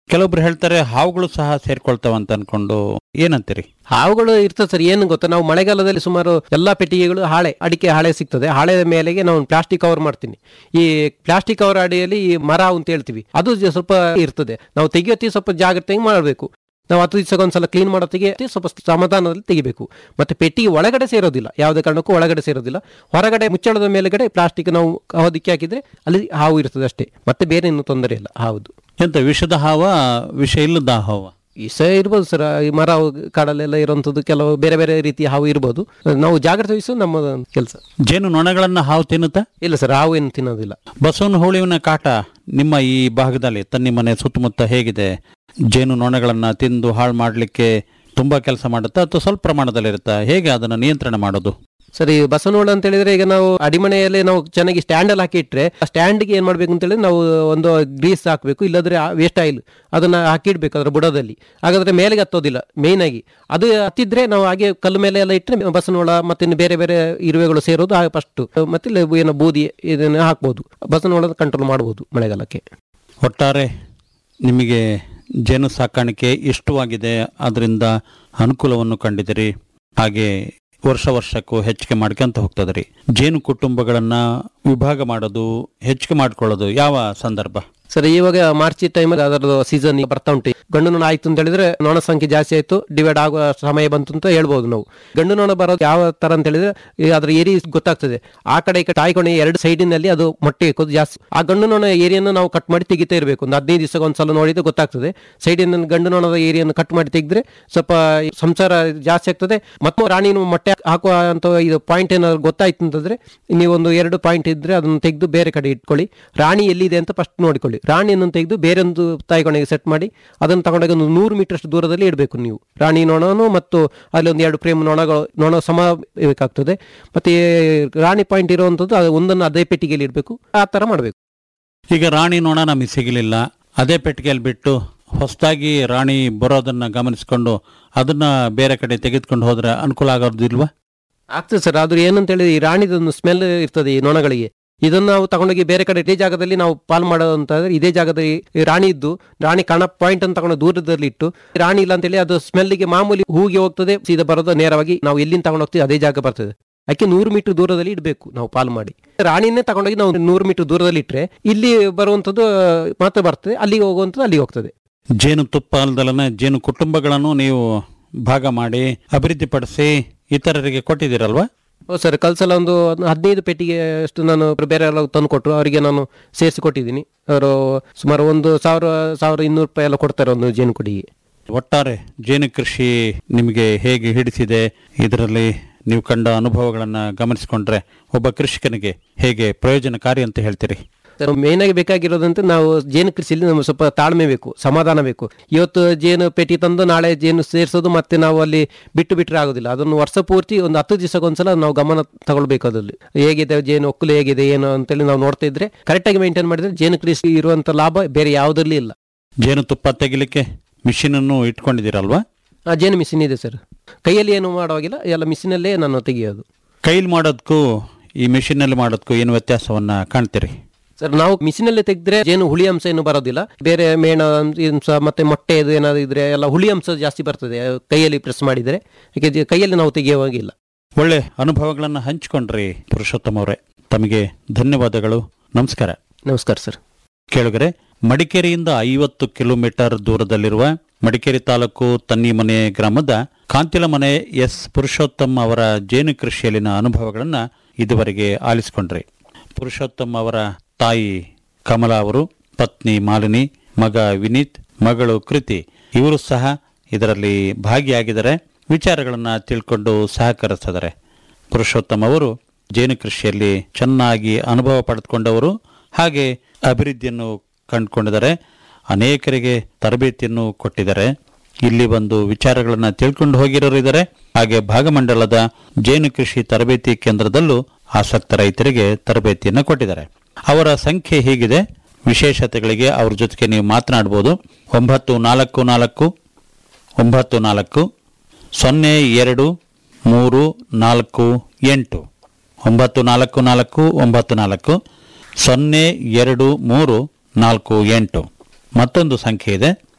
ಕೆಲವೊಬ್ರು ಹೇಳ್ತಾರೆ ಹಾವುಗಳು ಸಹ ಸೇರ್ಕೊಳ್ತಾವ ಅಂತ ಅನ್ಕೊಂಡು ಏನಂತೀರಿ ಹಾವುಗಳು ಇರ್ತದೆ ಸರ್ ಏನು ಗೊತ್ತಾ ನಾವು ಮಳೆಗಾಲದಲ್ಲಿ ಸುಮಾರು ಎಲ್ಲಾ ಪೆಟ್ಟಿಗೆಗಳು ಹಾಳೆ ಅಡಿಕೆ ಹಾಳೆ ಸಿಗ್ತದೆ ಹಾಳೆ ಮೇಲೆಗೆ ನಾವು ಪ್ಲಾಸ್ಟಿಕ್ ಕವರ್ ಮಾಡ್ತೀನಿ ಈ ಪ್ಲಾಸ್ಟಿಕ್ ಕವರ್ ಅಡಿಯಲ್ಲಿ ಈ ಮರ ಅಂತ ಹೇಳ್ತೀವಿ ಅದು ಜ- ಸ್ವಲ್ಪ ಇರ್ತದೆ ನಾವು ತೆಗಿಯೋತಿ ಸ್ವಲ್ಪ ಜಾಗ್ರತೆಯಾಗಿ ಮಾಡಬೇಕು ನಾವು ಹತ್ತು ದಿವಸಕ್ಕೆ ಒಂದ್ಸಲ ಕ್ಲೀನ್ ಮಾಡೋತ್ತಿಗೆ ಸ್ವಲ್ಪ ಸಮಾಧಾನದಲ್ಲಿ ತೆಗಿಬೇಕು ಮತ್ತೆ ಪೆಟ್ಟಿಗೆ ಒಳಗಡೆ ಸೇರೋದಿಲ್ಲ ಯಾವುದೇ ಕಾರಣಕ್ಕೂ ಒಳಗಡೆ ಸೇರೋದಿಲ್ಲ ಹೊರಗಡೆ ಮುಚ್ಚಳದ ಮೇಲ್ಗಡೆ ಪ್ಲಾಸ್ಟಿಕ್ ನಾವು ಹೊದಿಕ್ಕೆ ಹಾಕಿದ್ರೆ ಅಲ್ಲಿ ಹಾವು ಇರ್ತದೆ ಅಷ್ಟೇ ಮತ್ತೆ ಬೇರೆ ಏನು ತೊಂದರೆ ಇಲ್ಲ ಹೌದು ಎಂತ ವಿಷದ ಹಾವ ವಿಷ ಇಲ್ಲದ ಹಾವ ವಿಷ ಇರ್ಬೋದು ಸರ್ ಈ ಮರ ಕಾಡಲ್ಲೆಲ್ಲ ಇರುವಂಥದ್ದು ಕೆಲವು ಬೇರೆ ಬೇರೆ ರೀತಿಯ ಹಾವು ಇರ್ಬೋದು ನಾವು ಜಾಗ್ರತೆ ವಹಿಸೋದು ನಮ್ಮ ಕೆಲಸ ಜೇನು ನೊಣಗಳನ್ನ ಹಾವು ತಿನ್ನುತ್ತಾ ಇಲ್ಲ ಸರ್ ಹಾವು ಏನು ತಿನ್ನೋದಿಲ್ಲ ಬಸವನ ಹೋಳಿವಿನ ಕಾಟ ನಿಮ್ಮ ಈ ಭಾಗದಲ್ಲಿ ತನ್ನಿ ಮನೆ ಸುತ್ತಮುತ್ತ ಹೇಗಿದೆ ಜೇನು ನೊಣಗಳನ್ನ ತಿಂದು ಹಾಳು ಮಾಡಲಿಕ್ಕೆ ತುಂಬಾ ಕೆಲಸ ಮಾಡುತ್ತಾ ಅಥವಾ ಸ್ವಲ್ಪ ಪ್ರಮಾಣದಲ್ಲಿ ಇರುತ್ತಾ ಹೇಗೆ ಅದನ್ನು ನಿಯಂತ್ರಣ ಮಾಡೋದು ಸರಿ ಬಸವನೋಳ ಅಂತ ಹೇಳಿದ್ರೆ ಈಗ ನಾವು ಅಡಿಮನೆಯಲ್ಲಿ ನಾವು ಚೆನ್ನಾಗಿ ಸ್ಟ್ಯಾಂಡ್ ಅಲ್ಲಿ ಹಾಕಿ ಇಟ್ರೆ ಆ ಸ್ಟ್ಯಾಂಡ್ಗೆ ಏನ್ ಮಾಡ್ಬೇಕು ಅಂತ ಹೇಳಿದ್ರೆ ನಾವು ಒಂದು ಗ್ರೀಸ್ ಹಾಕಬೇಕು ಇಲ್ಲದ್ರೆ ವೇಸ್ಟ್ ಆಯಿಲ್ ಅದನ್ನ ಹಾಕಿಡ್ಬೇಕು ಅದರ ಬುಡದಲ್ಲಿ ಹಾಗಾದ್ರೆ ಮೇಲೆಗೆ ಹತ್ತೋದಿಲ್ಲ ಮೇಯ್ನ್ ಆಗಿ ಅದು ಹತ್ತಿದ್ರೆ ನಾವು ಹಾಗೆ ಕಲ್ಲು ಮೇಲೆ ಎಲ್ಲ ಇಟ್ಟರೆ ಬಸವನೋಳ ಮತ್ತೆ ಇನ್ನು ಬೇರೆ ಬೇರೆ ಇರುವೆಗಳು ಸೇರೋದು ಫಸ್ಟ್ ಮತ್ತೆ ಇಲ್ಲಿ ಏನೋ ಬೂದಿ ಇದನ್ನ ಹಾಕ್ಬೋದು ಬಸವನೋಳ ಕಂಟ್ರೋಲ್ ಮಾಡ್ಬೋದು ಮಳೆಗಾಲಕ್ಕೆ ಒಟ್ಟಾರೆ ನಿಮಗೆ ಜೇನು ಸಾಕಾಣಿಕೆ ಇಷ್ಟವಾಗಿದೆ ಅದರಿಂದ ಅನುಕೂಲವನ್ನು ಕಂಡಿದ್ದೀರಿ ಹಾಗೆ ವರ್ಷ ವರ್ಷಕ್ಕೂ ಹೆಚ್ಚಿಗೆ ಮಾಡ್ಕೊಂತ ಹೋಗ್ತದ್ರಿ ಜೇನು ಕುಟುಂಬಗಳನ್ನ ವಿಭಾಗ ಮಾಡೋದು ಹೆಚ್ಚಿಗೆ ಮಾಡ್ಕೊಳ್ಳೋದು ಯಾವ ಸಂದರ್ಭ ಸರ್ ಇವಾಗ ಮಾರ್ಚ್ ಟೈಮಲ್ಲಿ ಅದರದ್ದು ಸೀಸನ್ ಬರ್ತಾ ಉಂಟು ಗಂಡು ನೊಣ ಆಯ್ತು ಅಂತ ಹೇಳಿದ್ರೆ ನೊಣ ಸಂಖ್ಯೆ ಜಾಸ್ತಿ ಆಯ್ತು ಡಿವೈಡ್ ಆಗುವ ಸಮಯ ಬಂತು ಅಂತ ಹೇಳ್ಬೋದು ನಾವು ಗಂಡು ನೊಣ ಬರೋದು ಯಾವ ತರ ಅಂತ ಹೇಳಿದ್ರೆ ಈ ಅದ್ರ ಏರಿ ಗೊತ್ತಾಗ್ತದೆ ಆ ಕಡೆ ಈ ಕಡೆ ತಾಯಿ ಕೊನೆ ಎರಡು ಸೈಡಿನಲ್ಲಿ ಅದು ಮೊಟ್ಟೆ ಇಕ್ಕೋದು ಜಾಸ್ತಿ ಆ ಗಂಡು ನೊಣ ಏರಿಯನ್ನು ನಾವು ಕಟ್ ಮಾಡಿ ತೆಗಿತಾ ಇರಬೇಕು ಒಂದು ಹದಿನೈದು ದಿವಸಕ್ಕೆ ಒಂದ್ಸಲ ನೋಡಿದ್ರೆ ಗೊತ್ತಾಗ್ತದೆ ಸೈಡಿನ ಗಂಡು ನೊಣದ ಏರಿಯನ್ನು ಕಟ್ ಮಾಡಿ ತೆಗೆದ್ರೆ ಸ್ವಲ್ಪ ಸಂಸಾರ ಜಾಸ್ತಿ ಆಗ್ತದೆ ಮತ್ತು ರಾಣಿನ ಮೊಟ್ಟೆ ಹಾಕುವ ಅಂತ ಇದು ಪಾಯಿಂಟ್ ಏನಾದ್ರು ಗೊತ್ತಾಯ್ತು ಅಂತಂದ್ರೆ ನೀವೊಂದು ಎರಡು ಪಾಯಿಂಟ್ ಇದ್ರೆ ಅದನ್ನು ತೆಗೆದು ಬೇರೆ ಕಡೆ ಇಟ್ಕೊಳ್ಳಿ ರಾಣಿ ಎಲ್ಲಿದೆ ಅಂತ ಫಸ್ಟ್ ನೋಡಿಕೊಳ್ಳಿ ರಾಣಿಯನ್ನು ತೆಗೆದು ಬೇರೊಂದು ತಾಯಿಗೊನೆಗೆ ಸೆಟ್ ಮಾಡಿ ಅದನ್ನು ತಗೊಂಡಾಗ ಒಂದು ನೂರು ಮೀಟರ್ ಅಷ್ಟು ದೂರದಲ್ಲಿ ಇಡಬೇಕು ನೀವು ರಾಣಿ ನೊಣನು ಮತ್ತು ಅಲ್ಲಿ ಒಂದು ಎರಡು ಪ್ರೇಮ್ ನೊಣಗಳು ನೊಣ ಸಮ ಬೇಕಾಗ್ತದೆ ಮತ್ತೆ ರಾಣಿ ಪಾಯಿಂಟ್ ಇರುವಂಥದ್ದು ಅದು ಒಂದನ್ನು ಅದೇ ಪೆಟ್ಟಿಗೆಯಲ್ಲಿ ಇಡಬೇಕು ಆ ಥರ ಮಾಡಬೇಕು ಈಗ ರಾಣಿ ನೊಣ ನಮಗೆ ಸಿಗಲಿಲ್ಲ ಅದೇ ಪೆಟ್ಟಿಗೆಯಲ್ಲಿ ಬಿಟ್ಟು ಹೊಸದಾಗಿ ರಾಣಿ ಬರೋದನ್ನ ಗಮನಿಸಿಕೊಂಡು ಅದನ್ನ ಬೇರೆ ಕಡೆ ತೆಗೆದುಕೊಂಡು ಹೋದ್ರೆ ಅನುಕೂಲ ಆಗೋದಿಲ್ವಾ ಆಗ್ತದೆ ಸರ್ ಆದ್ರೆ ಏನಂತ ಹೇಳಿದ್ರೆ ಈ ರಾಣಿದೊಂದು ಸ್ಮೆಲ್ ಇರ್ತದೆ ಈ ನೊಣಗಳಿಗೆ ಇದನ್ನು ನಾವು ತಗೊಂಡೋಗಿ ಬೇರೆ ಕಡೆ ಇದೇ ಜಾಗದಲ್ಲಿ ನಾವು ಪಾಲ್ ಮಾಡೋದಂತಾದ್ರೆ ಇದೇ ಜಾಗದಲ್ಲಿ ಈ ರಾಣಿ ಇದ್ದು ರಾಣಿ ಕಣ ಪಾಯಿಂಟ್ ಅಂತ ತಗೊಂಡು ದೂರದಲ್ಲಿ ಇಟ್ಟು ರಾಣಿ ಇಲ್ಲ ಅಂತೇಳಿ ಅದು ಸ್ಮೆಲ್ಗೆ ಮಾಮೂಲಿ ಹೂಗೆ ಹೋಗ್ತದೆ ಸೀದಾ ಬರೋದು ನೇರವಾಗಿ ನಾವು ಎಲ್ಲಿಂದ ತಗೊಂಡು ಹೋಗ್ತೀವಿ ಅದೇ ಜಾಗ ಬರ್ತದೆ ಅದಕ್ಕೆ ನೂರು ಮೀಟರ್ ದೂರದಲ್ಲಿ ಇಡಬೇಕು ನಾವು ಪಾಲ್ ಮಾಡಿ ರಾಣಿನೇ ತಗೊಂಡೋಗಿ ನಾವು ನೂರು ಮೀಟರ್ ದೂರದಲ್ಲಿ ಇಟ್ಟರೆ ಇಲ್ಲಿ ಬರುವಂಥದ್ದು ಮಾತ್ರ ಬರ್ತದೆ ಅಲ್ಲಿಗೆ ಹೋಗುವಂಥದ್ದು ಅಲ್ಲಿಗೆ ಹೋಗ್ತದೆ ಜೇನು ತುಪ್ಪ ಅಲ್ದಲನೆ ಜೇನು ಕುಟುಂಬಗಳನ್ನು ನೀವು ಭಾಗ ಮಾಡಿ ಅಭಿವೃದ್ಧಿಪಡಿಸಿ ಇತರರಿಗೆ ಕೊಟ್ಟಿದ್ದೀರಲ್ವಾ ಹೌದು ಸರ್ ಕಲ್ಸಲ ಒಂದು ಹದಿನೈದು ಪೆಟ್ಟಿಗೆ ಅಷ್ಟು ನಾನು ಬೇರೆ ಎಲ್ಲ ತಂದು ಕೊಟ್ಟರು ಅವರಿಗೆ ನಾನು ಸೇರಿಸಿ ಕೊಟ್ಟಿದ್ದೀನಿ ಅವರು ಸುಮಾರು ಒಂದು ಸಾವಿರ ಸಾವಿರ ಇನ್ನೂರು ರೂಪಾಯಿ ಎಲ್ಲ ಕೊಡ್ತಾರೆ ಒಂದು ಜೇನು ಕುಡಿಗೆ ಒಟ್ಟಾರೆ ಜೇನು ಕೃಷಿ ನಿಮಗೆ ಹೇಗೆ ಹಿಡಿಸಿದೆ ಇದರಲ್ಲಿ ನೀವು ಕಂಡ ಅನುಭವಗಳನ್ನ ಗಮನಿಸಿಕೊಂಡ್ರೆ ಒಬ್ಬ ಕೃಷಿಕನಿಗೆ ಹೇಗೆ ಪ್ರಯೋಜನಕಾರಿ ಅಂತ ಹೇಳ್ತೀರಿ ಸರ್ ಮೇನ್ ಆಗಿ ಬೇಕಾಗಿರೋದಂತ ನಾವು ಜೇನು ಕೃಷಿಯಲ್ಲಿ ನಮ್ಗೆ ಸ್ವಲ್ಪ ತಾಳ್ಮೆ ಬೇಕು ಸಮಾಧಾನ ಬೇಕು ಇವತ್ತು ಜೇನು ಪೆಟ್ಟಿ ತಂದು ನಾಳೆ ಜೇನು ಸೇರಿಸೋದು ಮತ್ತೆ ನಾವು ಅಲ್ಲಿ ಬಿಟ್ಟು ಬಿಟ್ಟರೆ ಆಗೋದಿಲ್ಲ ಅದನ್ನು ವರ್ಷ ಪೂರ್ತಿ ಒಂದು ಹತ್ತು ದಿವಸಕ್ಕೊಂದ್ಸಲ ನಾವು ಗಮನ ತಗೊಳ್ಬೇಕು ಅದ್ರಲ್ಲಿ ಹೇಗಿದೆ ಜೇನು ಒಕ್ಕಲು ಹೇಗಿದೆ ಏನು ಅಂತೇಳಿ ನಾವು ನೋಡ್ತಾ ಇದ್ರೆ ಕರೆಕ್ಟಾಗಿ ಮೇಂಟೈನ್ ಮಾಡಿದ್ರೆ ಜೇನು ಕೃಷಿ ಇರುವಂತ ಲಾಭ ಬೇರೆ ಯಾವುದರಲ್ಲಿ ಇಲ್ಲ ಜೇನು ತುಪ್ಪ ತೆಗಿಲಿಕ್ಕೆ ಮಿಷಿನ್ ಅನ್ನು ಇಟ್ಕೊಂಡಿದ್ದೀರಲ್ವಾ ಆ ಜೇನು ಮಿಷಿನ್ ಇದೆ ಸರ್ ಕೈಯಲ್ಲಿ ಏನು ಮಾಡುವಾಗಿಲ್ಲ ಎಲ್ಲ ಮಿಷಿನಲ್ಲೇ ನಾನು ತೆಗೆಯೋದು ಕೈಲಿ ಮಾಡೋದಕ್ಕೂ ಈ ಮಿಷಿನಲ್ಲಿ ಮಾಡೋದಕ್ಕೂ ಏನು ವ್ಯತ್ಯಾಸವನ್ನ ಕಾಣ್ತೀರಿ ಸರ್ ನಾವು ಮಿಷಿನಲ್ಲಿ ತೆಗೆದ್ರೆ ಜೇನು ಹುಳಿ ಅಂಶ ಏನು ಬರೋದಿಲ್ಲ ಬೇರೆ ಮೇಣ ಅಂಶ ಮತ್ತೆ ಮೊಟ್ಟೆ ಇದು ಏನಾದ್ರು ಇದ್ರೆ ಎಲ್ಲ ಹುಳಿ ಅಂಶ ಜಾಸ್ತಿ ಬರ್ತದೆ ಕೈಯಲ್ಲಿ ಪ್ರೆಸ್ ಮಾಡಿದರೆ ಯಾಕೆ ಕೈಯಲ್ಲಿ ನಾವು ತೆಗೆಯುವಾಗಿಲ್ಲ ಒಳ್ಳೆ ಅನುಭವಗಳನ್ನು ಹಂಚಿಕೊಂಡ್ರಿ ಪುರುಷೋತ್ತಮ ಅವರೇ ತಮಗೆ ಧನ್ಯವಾದಗಳು ನಮಸ್ಕಾರ ನಮಸ್ಕಾರ ಸರ್ ಕೇಳುಗರೆ ಮಡಿಕೇರಿಯಿಂದ ಐವತ್ತು ಕಿಲೋಮೀಟರ್ ದೂರದಲ್ಲಿರುವ ಮಡಿಕೇರಿ ತಾಲೂಕು ತನ್ನಿಮನೆ ಗ್ರಾಮದ ಕಾಂತಿಲಮನೆ ಎಸ್ ಪುರುಷೋತ್ತಮ್ ಅವರ ಜೇನು ಕೃಷಿಯಲ್ಲಿನ ಅನುಭವಗಳನ್ನ ಇದುವರೆಗೆ ಆಲಿಸಿಕೊಂಡ್ರಿ ಪುರುಷೋತ್ತಮ್ ಅವರ ತಾಯಿ ಕಮಲಾ ಅವರು ಪತ್ನಿ ಮಾಲಿನಿ ಮಗ ವಿನೀತ್ ಮಗಳು ಕೃತಿ ಇವರು ಸಹ ಇದರಲ್ಲಿ ಭಾಗಿಯಾಗಿದ್ದಾರೆ ವಿಚಾರಗಳನ್ನ ತಿಳ್ಕೊಂಡು ಸಹಕರಿಸಿದ್ದಾರೆ ಪುರುಷೋತ್ತಮ್ ಅವರು ಜೇನು ಕೃಷಿಯಲ್ಲಿ ಚೆನ್ನಾಗಿ ಅನುಭವ ಪಡೆದುಕೊಂಡವರು ಹಾಗೆ ಅಭಿವೃದ್ಧಿಯನ್ನು ಕಂಡುಕೊಂಡಿದ್ದಾರೆ ಅನೇಕರಿಗೆ ತರಬೇತಿಯನ್ನು ಕೊಟ್ಟಿದ್ದಾರೆ ಇಲ್ಲಿ ಬಂದು ವಿಚಾರಗಳನ್ನ ತಿಳ್ಕೊಂಡು ಹೋಗಿರೋರು ಇದ್ದಾರೆ ಹಾಗೆ ಭಾಗಮಂಡಲದ ಜೇನು ಕೃಷಿ ತರಬೇತಿ ಕೇಂದ್ರದಲ್ಲೂ ಆಸಕ್ತ ರೈತರಿಗೆ ತರಬೇತಿಯನ್ನು ಕೊಟ್ಟಿದ್ದಾರೆ ಅವರ ಸಂಖ್ಯೆ ಹೀಗಿದೆ ವಿಶೇಷತೆಗಳಿಗೆ ಅವ್ರ ಜೊತೆಗೆ ನೀವು ಮಾತನಾಡಬಹುದು ಒಂಬತ್ತು ನಾಲ್ಕು ನಾಲ್ಕು ಒಂಬತ್ತು ನಾಲ್ಕು ಸೊನ್ನೆ ಎರಡು ಮೂರು ನಾಲ್ಕು ಎಂಟು ಒಂಬತ್ತು ನಾಲ್ಕು ನಾಲ್ಕು ಒಂಬತ್ತು ನಾಲ್ಕು ಸೊನ್ನೆ ಎರಡು ಮೂರು ನಾಲ್ಕು ಎಂಟು ಮತ್ತೊಂದು ಸಂಖ್ಯೆ ಇದೆ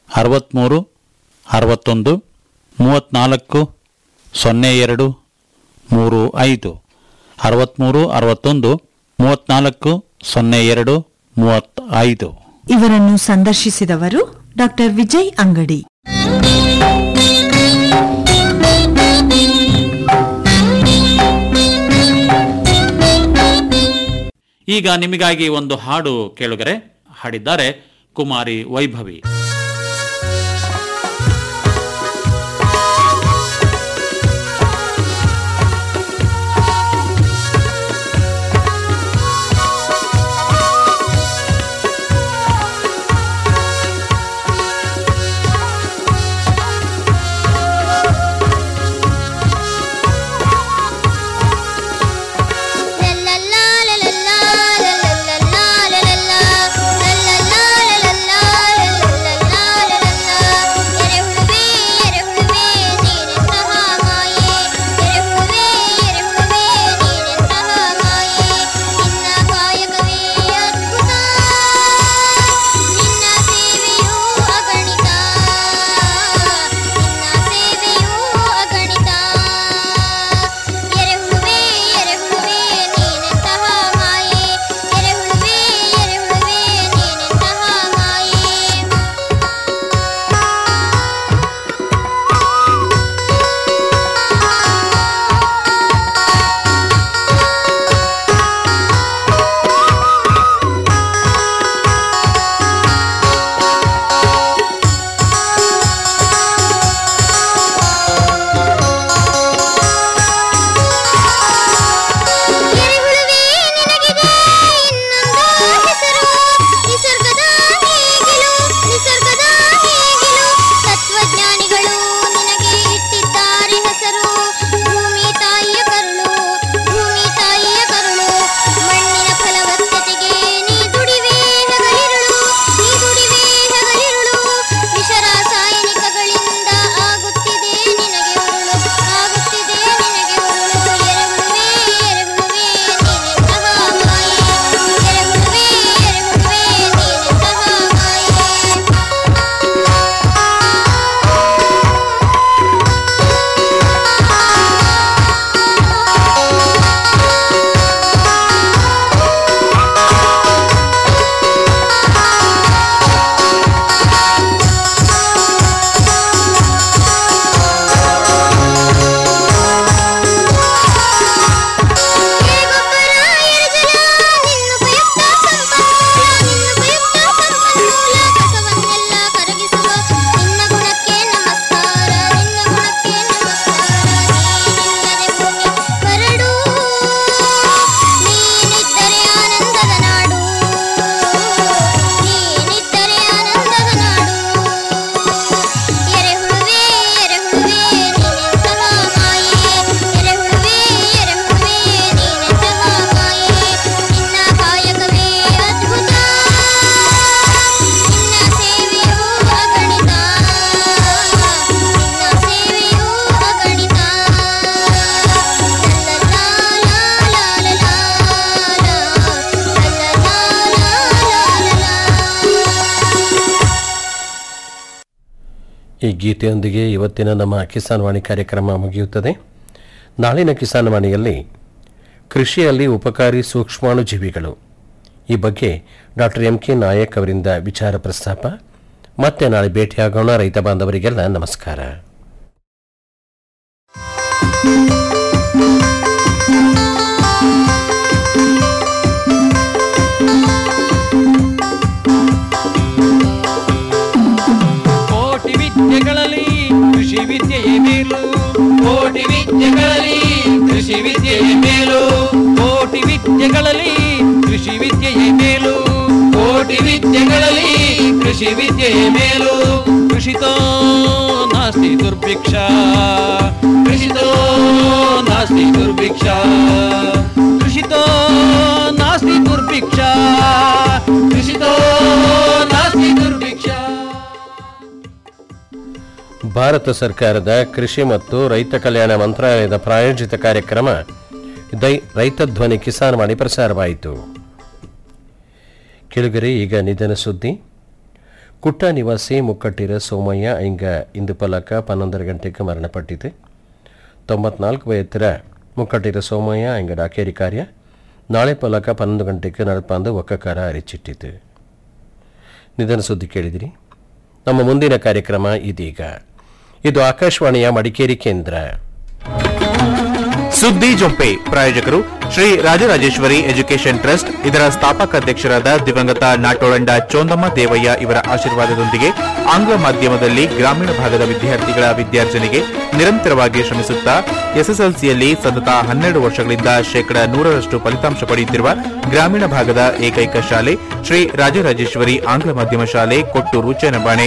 ಅರವತ್ತ್ಮೂರು ಅರವತ್ತೊಂದು ಮೂವತ್ತ್ನಾಲ್ಕು ಸೊನ್ನೆ ಎರಡು ಮೂರು ಐದು ಅರವತ್ತ್ಮೂರು ಅರವತ್ತೊಂದು ಮೂವತ್ತ್ನಾಲ್ಕು ಸೊನ್ನೆ ಎರಡು ಮೂವತ್ತೈದು ಇವರನ್ನು ಸಂದರ್ಶಿಸಿದವರು ಡಾಕ್ಟರ್ ವಿಜಯ್ ಅಂಗಡಿ ಈಗ ನಿಮಗಾಗಿ ಒಂದು ಹಾಡು ಕೇಳುಗರೆ ಹಾಡಿದ್ದಾರೆ ಕುಮಾರಿ ವೈಭವಿ ಎರೆಹುಳುವೆ ಎರೆಹುಳುವೆ ನೀನೆಂತಹ ಮಾಯೆ ಎರೆಹುಳುವೆ ಎರೆಹುಳುವೆ ನೀನೆಂತಹ ಮಾಯೆ ಎರೆಹುಳುವೆ ನಿನಗಿದೆ ಇನ್ನೊಂದು ಹೆಸರು ನಿಸರ್ಗದ ನೇಗಿಲು ನಿಸರ್ಗದ ನೇಗಿಲು ತತ್ವಜ್ಞಾನಿಗಳು ನಿನಗೆ ಇಟ್ಟಿದ್ದಾರೆ ಹೆಸರು ಭೂಮಿ ತಾಯಿಯ ಕರುಳು ಭೂಮಿ ತಾಯಿಯ ಕರುಳು ಮಣ್ಣಿನ ಫಲವತ್ತತೆಗೆ ನೀ ದುಡಿವೆ ಹಗಲಿರುಳು ನೀ ದುಡಿವೆ ಹಗಲಿರುಳು ವಿಷ ರಾಸಾಯನಿಕಗಳಿಂದ ಆಗುತ್ತಿದೆ ನಿನಗೆ ಉರುಳು ಆಗುತ್ತಿದೆ ನಿನಗೆ ಉರುಳು ಎರೆಹುಳುವೆ ಎರೆಹುಳುವೆ ನೀನೆಂತಹ ಮಾಯೆ ಎರೆಹುಳುವೆ ಎರೆಹುಳುವೆ ನೀನೆಂತಹ ಮಾಯೆ ಎರೆಗೊಬ್ಬರ ಎರೆಜಲ ನಿನ್ನುಪಯುಕ್ತ ಸಂಪನ್ಮೂಲ ನಿನ್ನುಪಯುಕ್ತ ಸಂಪನ್ಮೂಲ ಕಸವನ್ನೆಲ್ಲ ಕರಗಿಸುವ ನಿನ್ನ ಗುಣಕ್ಕೆ ನಮಸ್ಕಾರ ನಿನ್ನ ಗುಣಕ್ಕೆ ನಮಸ್ಕಾರ ನೀನಿಲ್ಲದೆ ಭೂಮಿ ಬರಡು ನೀನಿದ್ದರೆ ಆನಂದದ ನಾಡು ನೀನಿದ್ದರೆ ಆನಂದದ ನಾಡು ಎರೆಹುಳುವೆ ಎರೆಹುಳುವೆ ನೀನೆಂತಹ ಮಾಯೆ ಎರೆಹುಳುವೆ ಎರೆಹುಳುವೆ ನೀನೆಂತಹ ಮಾಯೆ ನಿನ್ನ ಕಾಯಕವೇ ಅದ್ಭುತ ನಿನ್ನ ಸೇವೆಯೂ ಅಗಣಿತ ನಿನ್ನ ಸೇವೆಯೂ ಅಗಣಿತ ಈ ಗೀತೆಯೊಂದಿಗೆ ಇವತ್ತಿನ ನಮ್ಮ ಕಿಸಾನ್ ವಾಣಿ ಕಾರ್ಯಕ್ರಮ ಮುಗಿಯುತ್ತದೆ ನಾಳಿನ ಕಿಸಾನ್ ವಾಣಿಯಲ್ಲಿ ಕೃಷಿಯಲ್ಲಿ ಉಪಕಾರಿ ಸೂಕ್ಷ್ಮಾಣುಜೀವಿಗಳು ಈ ಬಗ್ಗೆ ಡಾಕ್ಟರ್ ಎಂ ಕೆ ನಾಯಕ್ ಅವರಿಂದ ವಿಚಾರ ಪ್ರಸ್ತಾಪ ಮತ್ತೆ ನಾಳೆ ಭೇಟಿಯಾಗೋಣ ರೈತ ಬಾಂಧವರಿಗೆಲ್ಲ ನಮಸ್ಕಾರ ಕೋಟಿ ವಿದ್ಯೆಗಳಲ್ಲಿ ಕೃಷಿ ವಿದ್ಯೆಯೇ ಮೇಲು ಕೋಟಿ ವಿದ್ಯೆಗಳಲ್ಲಿ ಕೃಷಿ ವಿದ್ಯೆಯ ಮೇಲು ಕೋಟಿ ವಿದ್ಯೆಗಳಲ್ಲಿ ಕೃಷಿ ವಿದ್ಯೆಯೇ ಮೇಲು ಕೋಟಿ ವಿದ್ಯೆಗಳಲ್ಲಿ ಕೃಷಿ ವಿದ್ಯೆಯ ಮೇಲು ಕೃಷಿತೋ ನಾಸ್ತಿ ದುರ್ಭಿಕ್ಷ ಕೃಷಿತೋ ನಾಸ್ತಿ ದುರ್ಭಿಕ್ಷ ಕೃಷಿತೋ ನಾಸ್ತಿ ದುರ್ಭಿಕ್ಷ ಕೃಷಿತೋ ನಾಸ್ತಿ ದುರ್ಭಿಕ್ಷ ಭಾರತ ಸರ್ಕಾರದ ಕೃಷಿ ಮತ್ತು ರೈತ ಕಲ್ಯಾಣ ಮಂತ್ರಾಲಯದ ಪ್ರಾಯೋಜಿತ ಕಾರ್ಯಕ್ರಮ ದೈ ರೈತ ಧ್ವನಿ ಕಿಸಾನ್ ವಾಣಿ ಪ್ರಸಾರವಾಯಿತು ಕೆಳಗರೆ ಈಗ ನಿಧನ ಸುದ್ದಿ ಕುಟ್ಟ ನಿವಾಸಿ ಮುಕ್ಕಟ್ಟಿರ ಸೋಮಯ್ಯ ಇಂಗ ಇಂದು ಪಲಕ ಪನ್ನೊಂದರ ಗಂಟೆಗೆ ಮರಣಪಟ್ಟಿತು ತೊಂಬತ್ನಾಲ್ಕು ವಯತ್ತರ ಮುಕ್ಕಟ್ಟಿರ ಸೋಮಯ್ಯ ಇಂಗ ಡಾಕೇರಿ ಕಾರ್ಯ ನಾಳೆ ಪಲಕ ಪನ್ನೊಂದು ಗಂಟೆಗೆ ನಡಪಂದು ಒಕ್ಕಕಾರ ಅರಿಚಿಟ್ಟಿತು ನಿಧನ ಸುದ್ದಿ ಕೇಳಿದಿರಿ ನಮ್ಮ ಮುಂದಿನ ಕಾರ್ಯಕ್ರಮ ಇದೀಗ ಇದು ಆಕಾಶವಾಣಿಯ ಮಡಿಕೇರಿ ಕೇಂದ್ರ ಸುದ್ದಿ ಜೊಂಪೆ ಪ್ರಾಯೋಜಕರು ಶ್ರೀ ರಾಜರಾಜೇಶ್ವರಿ ಎಜುಕೇಷನ್ ಟ್ರಸ್ಟ್ ಇದರ ಸ್ಥಾಪಕ ಅಧ್ಯಕ್ಷರಾದ ದಿವಂಗತ ನಾಟೋಳಂಡ ಚೋಂದಮ್ಮ ದೇವಯ್ಯ ಇವರ ಆಶೀರ್ವಾದದೊಂದಿಗೆ ಆಂಗ್ಲ ಮಾಧ್ಯಮದಲ್ಲಿ ಗ್ರಾಮೀಣ ಭಾಗದ ವಿದ್ಯಾರ್ಥಿಗಳ ವಿದ್ಯಾರ್ಜನೆಗೆ ನಿರಂತರವಾಗಿ ಶ್ರಮಿಸುತ್ತಾ ಎಸ್ಎಸ್ಎಲ್ಸಿಯಲ್ಲಿ ಸತತ ಹನ್ನೆರಡು ವರ್ಷಗಳಿಂದ ಶೇಕಡ ನೂರರಷ್ಟು ಫಲಿತಾಂಶ ಪಡೆಯುತ್ತಿರುವ ಗ್ರಾಮೀಣ ಭಾಗದ ಏಕೈಕ ಶಾಲೆ ಶ್ರೀ ರಾಜರಾಜೇಶ್ವರಿ ಆಂಗ್ಲ ಮಾಧ್ಯಮ ಶಾಲೆ ಕೊಟ್ಟೂರು ಚೇನಬಾಣೆ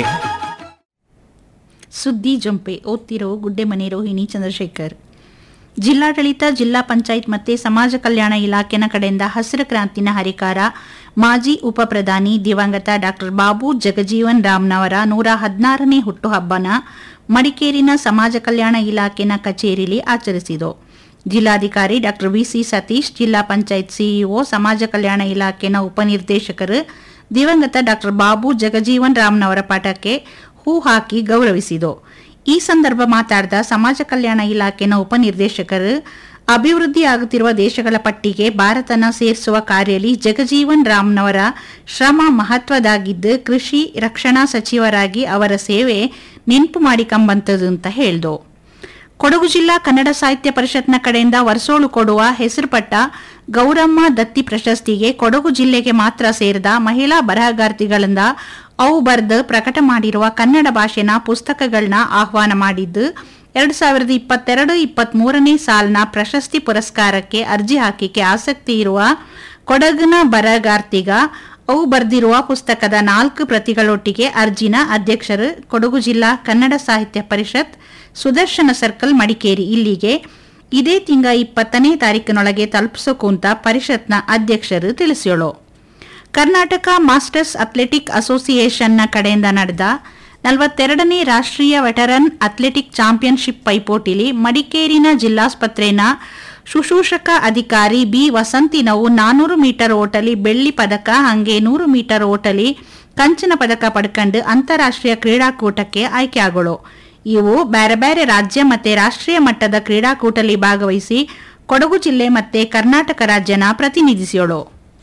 ಸುದ್ದಿ ಜೊಂಪೆ ಓದ್ತಿರೋ ಗುಡ್ಡೆಮನೆ ರೋಹಿಣಿ ಚಂದ್ರಶೇಖರ್ ಜಿಲ್ಲಾಡಳಿತ ಜಿಲ್ಲಾ ಪಂಚಾಯತ್ ಮತ್ತೆ ಸಮಾಜ ಕಲ್ಯಾಣ ಇಲಾಖೆನ ಕಡೆಯಿಂದ ಹಸಿರು ಕ್ರಾಂತಿನ ಹರಿಕಾರ ಮಾಜಿ ಉಪ ಪ್ರಧಾನಿ ದಿವಂಗತ ಡಾಕ್ಟರ್ ಬಾಬು ಜಗಜೀವನ್ ರಾಮ್ನವರ ನೂರ ಹದಿನಾರನೇ ಹುಟ್ಟುಹಬ್ಬನ ಮಡಿಕೇರಿನ ಸಮಾಜ ಕಲ್ಯಾಣ ಇಲಾಖೆನ ಕಚೇರಿಯಲ್ಲಿ ಆಚರಿಸಿತು ಜಿಲ್ಲಾಧಿಕಾರಿ ಡಾಕ್ಟರ್ ವಿಸಿ ಸತೀಶ್ ಜಿಲ್ಲಾ ಪಂಚಾಯತ್ ಸಿಇಒ ಸಮಾಜ ಕಲ್ಯಾಣ ಇಲಾಖೆನ ಉಪನಿರ್ದೇಶಕರು ದಿವಂಗತ ಡಾಕ್ಟರ್ ಬಾಬು ಜಗಜೀವನ್ ರಾಮ್ನವರ ಪಟಕ್ಕೆ ಹೂ ಹಾಕಿ ಗೌರವಿಸಿತು ಈ ಸಂದರ್ಭ ಮಾತಾಡಿದ ಸಮಾಜ ಕಲ್ಯಾಣ ಇಲಾಖೆನ ಉಪನಿರ್ದೇಶಕರು ಅಭಿವೃದ್ಧಿಯಾಗುತ್ತಿರುವ ದೇಶಗಳ ಪಟ್ಟಿಗೆ ಭಾರತನ ಸೇರಿಸುವ ಕಾರ್ಯದಲ್ಲಿ ಜಗಜೀವನ್ ರಾಮ್ನವರ ಶ್ರಮ ಮಹತ್ವದಾಗಿದ್ದು ಕೃಷಿ ರಕ್ಷಣಾ ಸಚಿವರಾಗಿ ಅವರ ಸೇವೆ ನೆನಪು ಮಾಡಿಕೊಂಬಂತದ್ದು ಅಂತ ಹೇಳ್ದು ಕೊಡಗು ಜಿಲ್ಲಾ ಕನ್ನಡ ಸಾಹಿತ್ಯ ಪರಿಷತ್ನ ಕಡೆಯಿಂದ ವರ್ಸೋಳು ಕೊಡುವ ಹೆಸರುಪಟ್ಟ ಗೌರಮ್ಮ ದತ್ತಿ ಪ್ರಶಸ್ತಿಗೆ ಕೊಡಗು ಜಿಲ್ಲೆಗೆ ಮಾತ್ರ ಸೇರಿದ ಮಹಿಳಾ ಬರಹಗಾರ್ತಿಗಳಿಂದ ಅವು ಬರೆದು ಪ್ರಕಟ ಮಾಡಿರುವ ಕನ್ನಡ ಭಾಷೆನ ಪುಸ್ತಕಗಳನ್ನ ಆಹ್ವಾನ ಮಾಡಿದ್ದು ಎರಡು ಸಾವಿರದ ಇಪ್ಪತ್ತೆರಡು ಇಪ್ಪತ್ಮೂರನೇ ಸಾಲಿನ ಪ್ರಶಸ್ತಿ ಪುರಸ್ಕಾರಕ್ಕೆ ಅರ್ಜಿ ಹಾಕಿಕೆ ಆಸಕ್ತಿ ಇರುವ ಕೊಡಗಿನ ಬರಹಗಾರ್ತಿಗ ಅವು ಬರೆದಿರುವ ಪುಸ್ತಕದ ನಾಲ್ಕು ಪ್ರತಿಗಳೊಟ್ಟಿಗೆ ಅರ್ಜಿನ ಅಧ್ಯಕ್ಷರು ಕೊಡಗು ಜಿಲ್ಲಾ ಕನ್ನಡ ಸಾಹಿತ್ಯ ಪರಿಷತ್ ಸುದರ್ಶನ ಸರ್ಕಲ್ ಮಡಿಕೇರಿ ಇಲ್ಲಿಗೆ ಇದೇ ತಿಂಗ ಇಪ್ಪತ್ತನೇ ತಾರೀಕಿನೊಳಗೆ ತಲುಪಿಸೋಕುಂತ ಪರಿಷತ್ನ ಅಧ್ಯಕ್ಷರು ತಿಳಿಸ್ಯೋಳು ಕರ್ನಾಟಕ ಮಾಸ್ಟರ್ಸ್ ಅಥ್ಲೆಟಿಕ್ ಅಸೋಸಿಯೇಷನ್ನ ಕಡೆಯಿಂದ ನಡೆದ ನಲವತ್ತೆರಡನೇ ರಾಷ್ಟ್ರೀಯ ವೆಟರನ್ ಅಥ್ಲೆಟಿಕ್ ಚಾಂಪಿಯನ್ಶಿಪ್ ಪೈಪೋಟಿಲಿ ಮಡಿಕೇರಿನ ಜಿಲ್ಲಾಸ್ಪತ್ರೆನ ಶುಶ್ರೂಷಕ ಅಧಿಕಾರಿ ಬಿ ವಸಂತಿನವು ನಾನೂರು ಮೀಟರ್ ಓಟಲಿ ಬೆಳ್ಳಿ ಪದಕ ಹಂಗೆ ನೂರು ಮೀಟರ್ ಓಟಲಿ ಕಂಚಿನ ಪದಕ ಪಡ್ಕೊಂಡು ಅಂತಾರಾಷ್ಟ್ರೀಯ ಕ್ರೀಡಾಕೂಟಕ್ಕೆ ಆಯ್ಕೆಯಾಗಳು ಇವು ಬೇರೆ ಬೇರೆ ರಾಜ್ಯ ಮತ್ತೆ ರಾಷ್ಟ್ರೀಯ ಮಟ್ಟದ ಕ್ರೀಡಾಕೂಟದಲ್ಲಿ ಭಾಗವಹಿಸಿ ಕೊಡಗು ಜಿಲ್ಲೆ ಮತ್ತೆ ಕರ್ನಾಟಕ ರಾಜ್ಯನ ಪ್ರತಿನಿಧಿಸಿಯೋಳು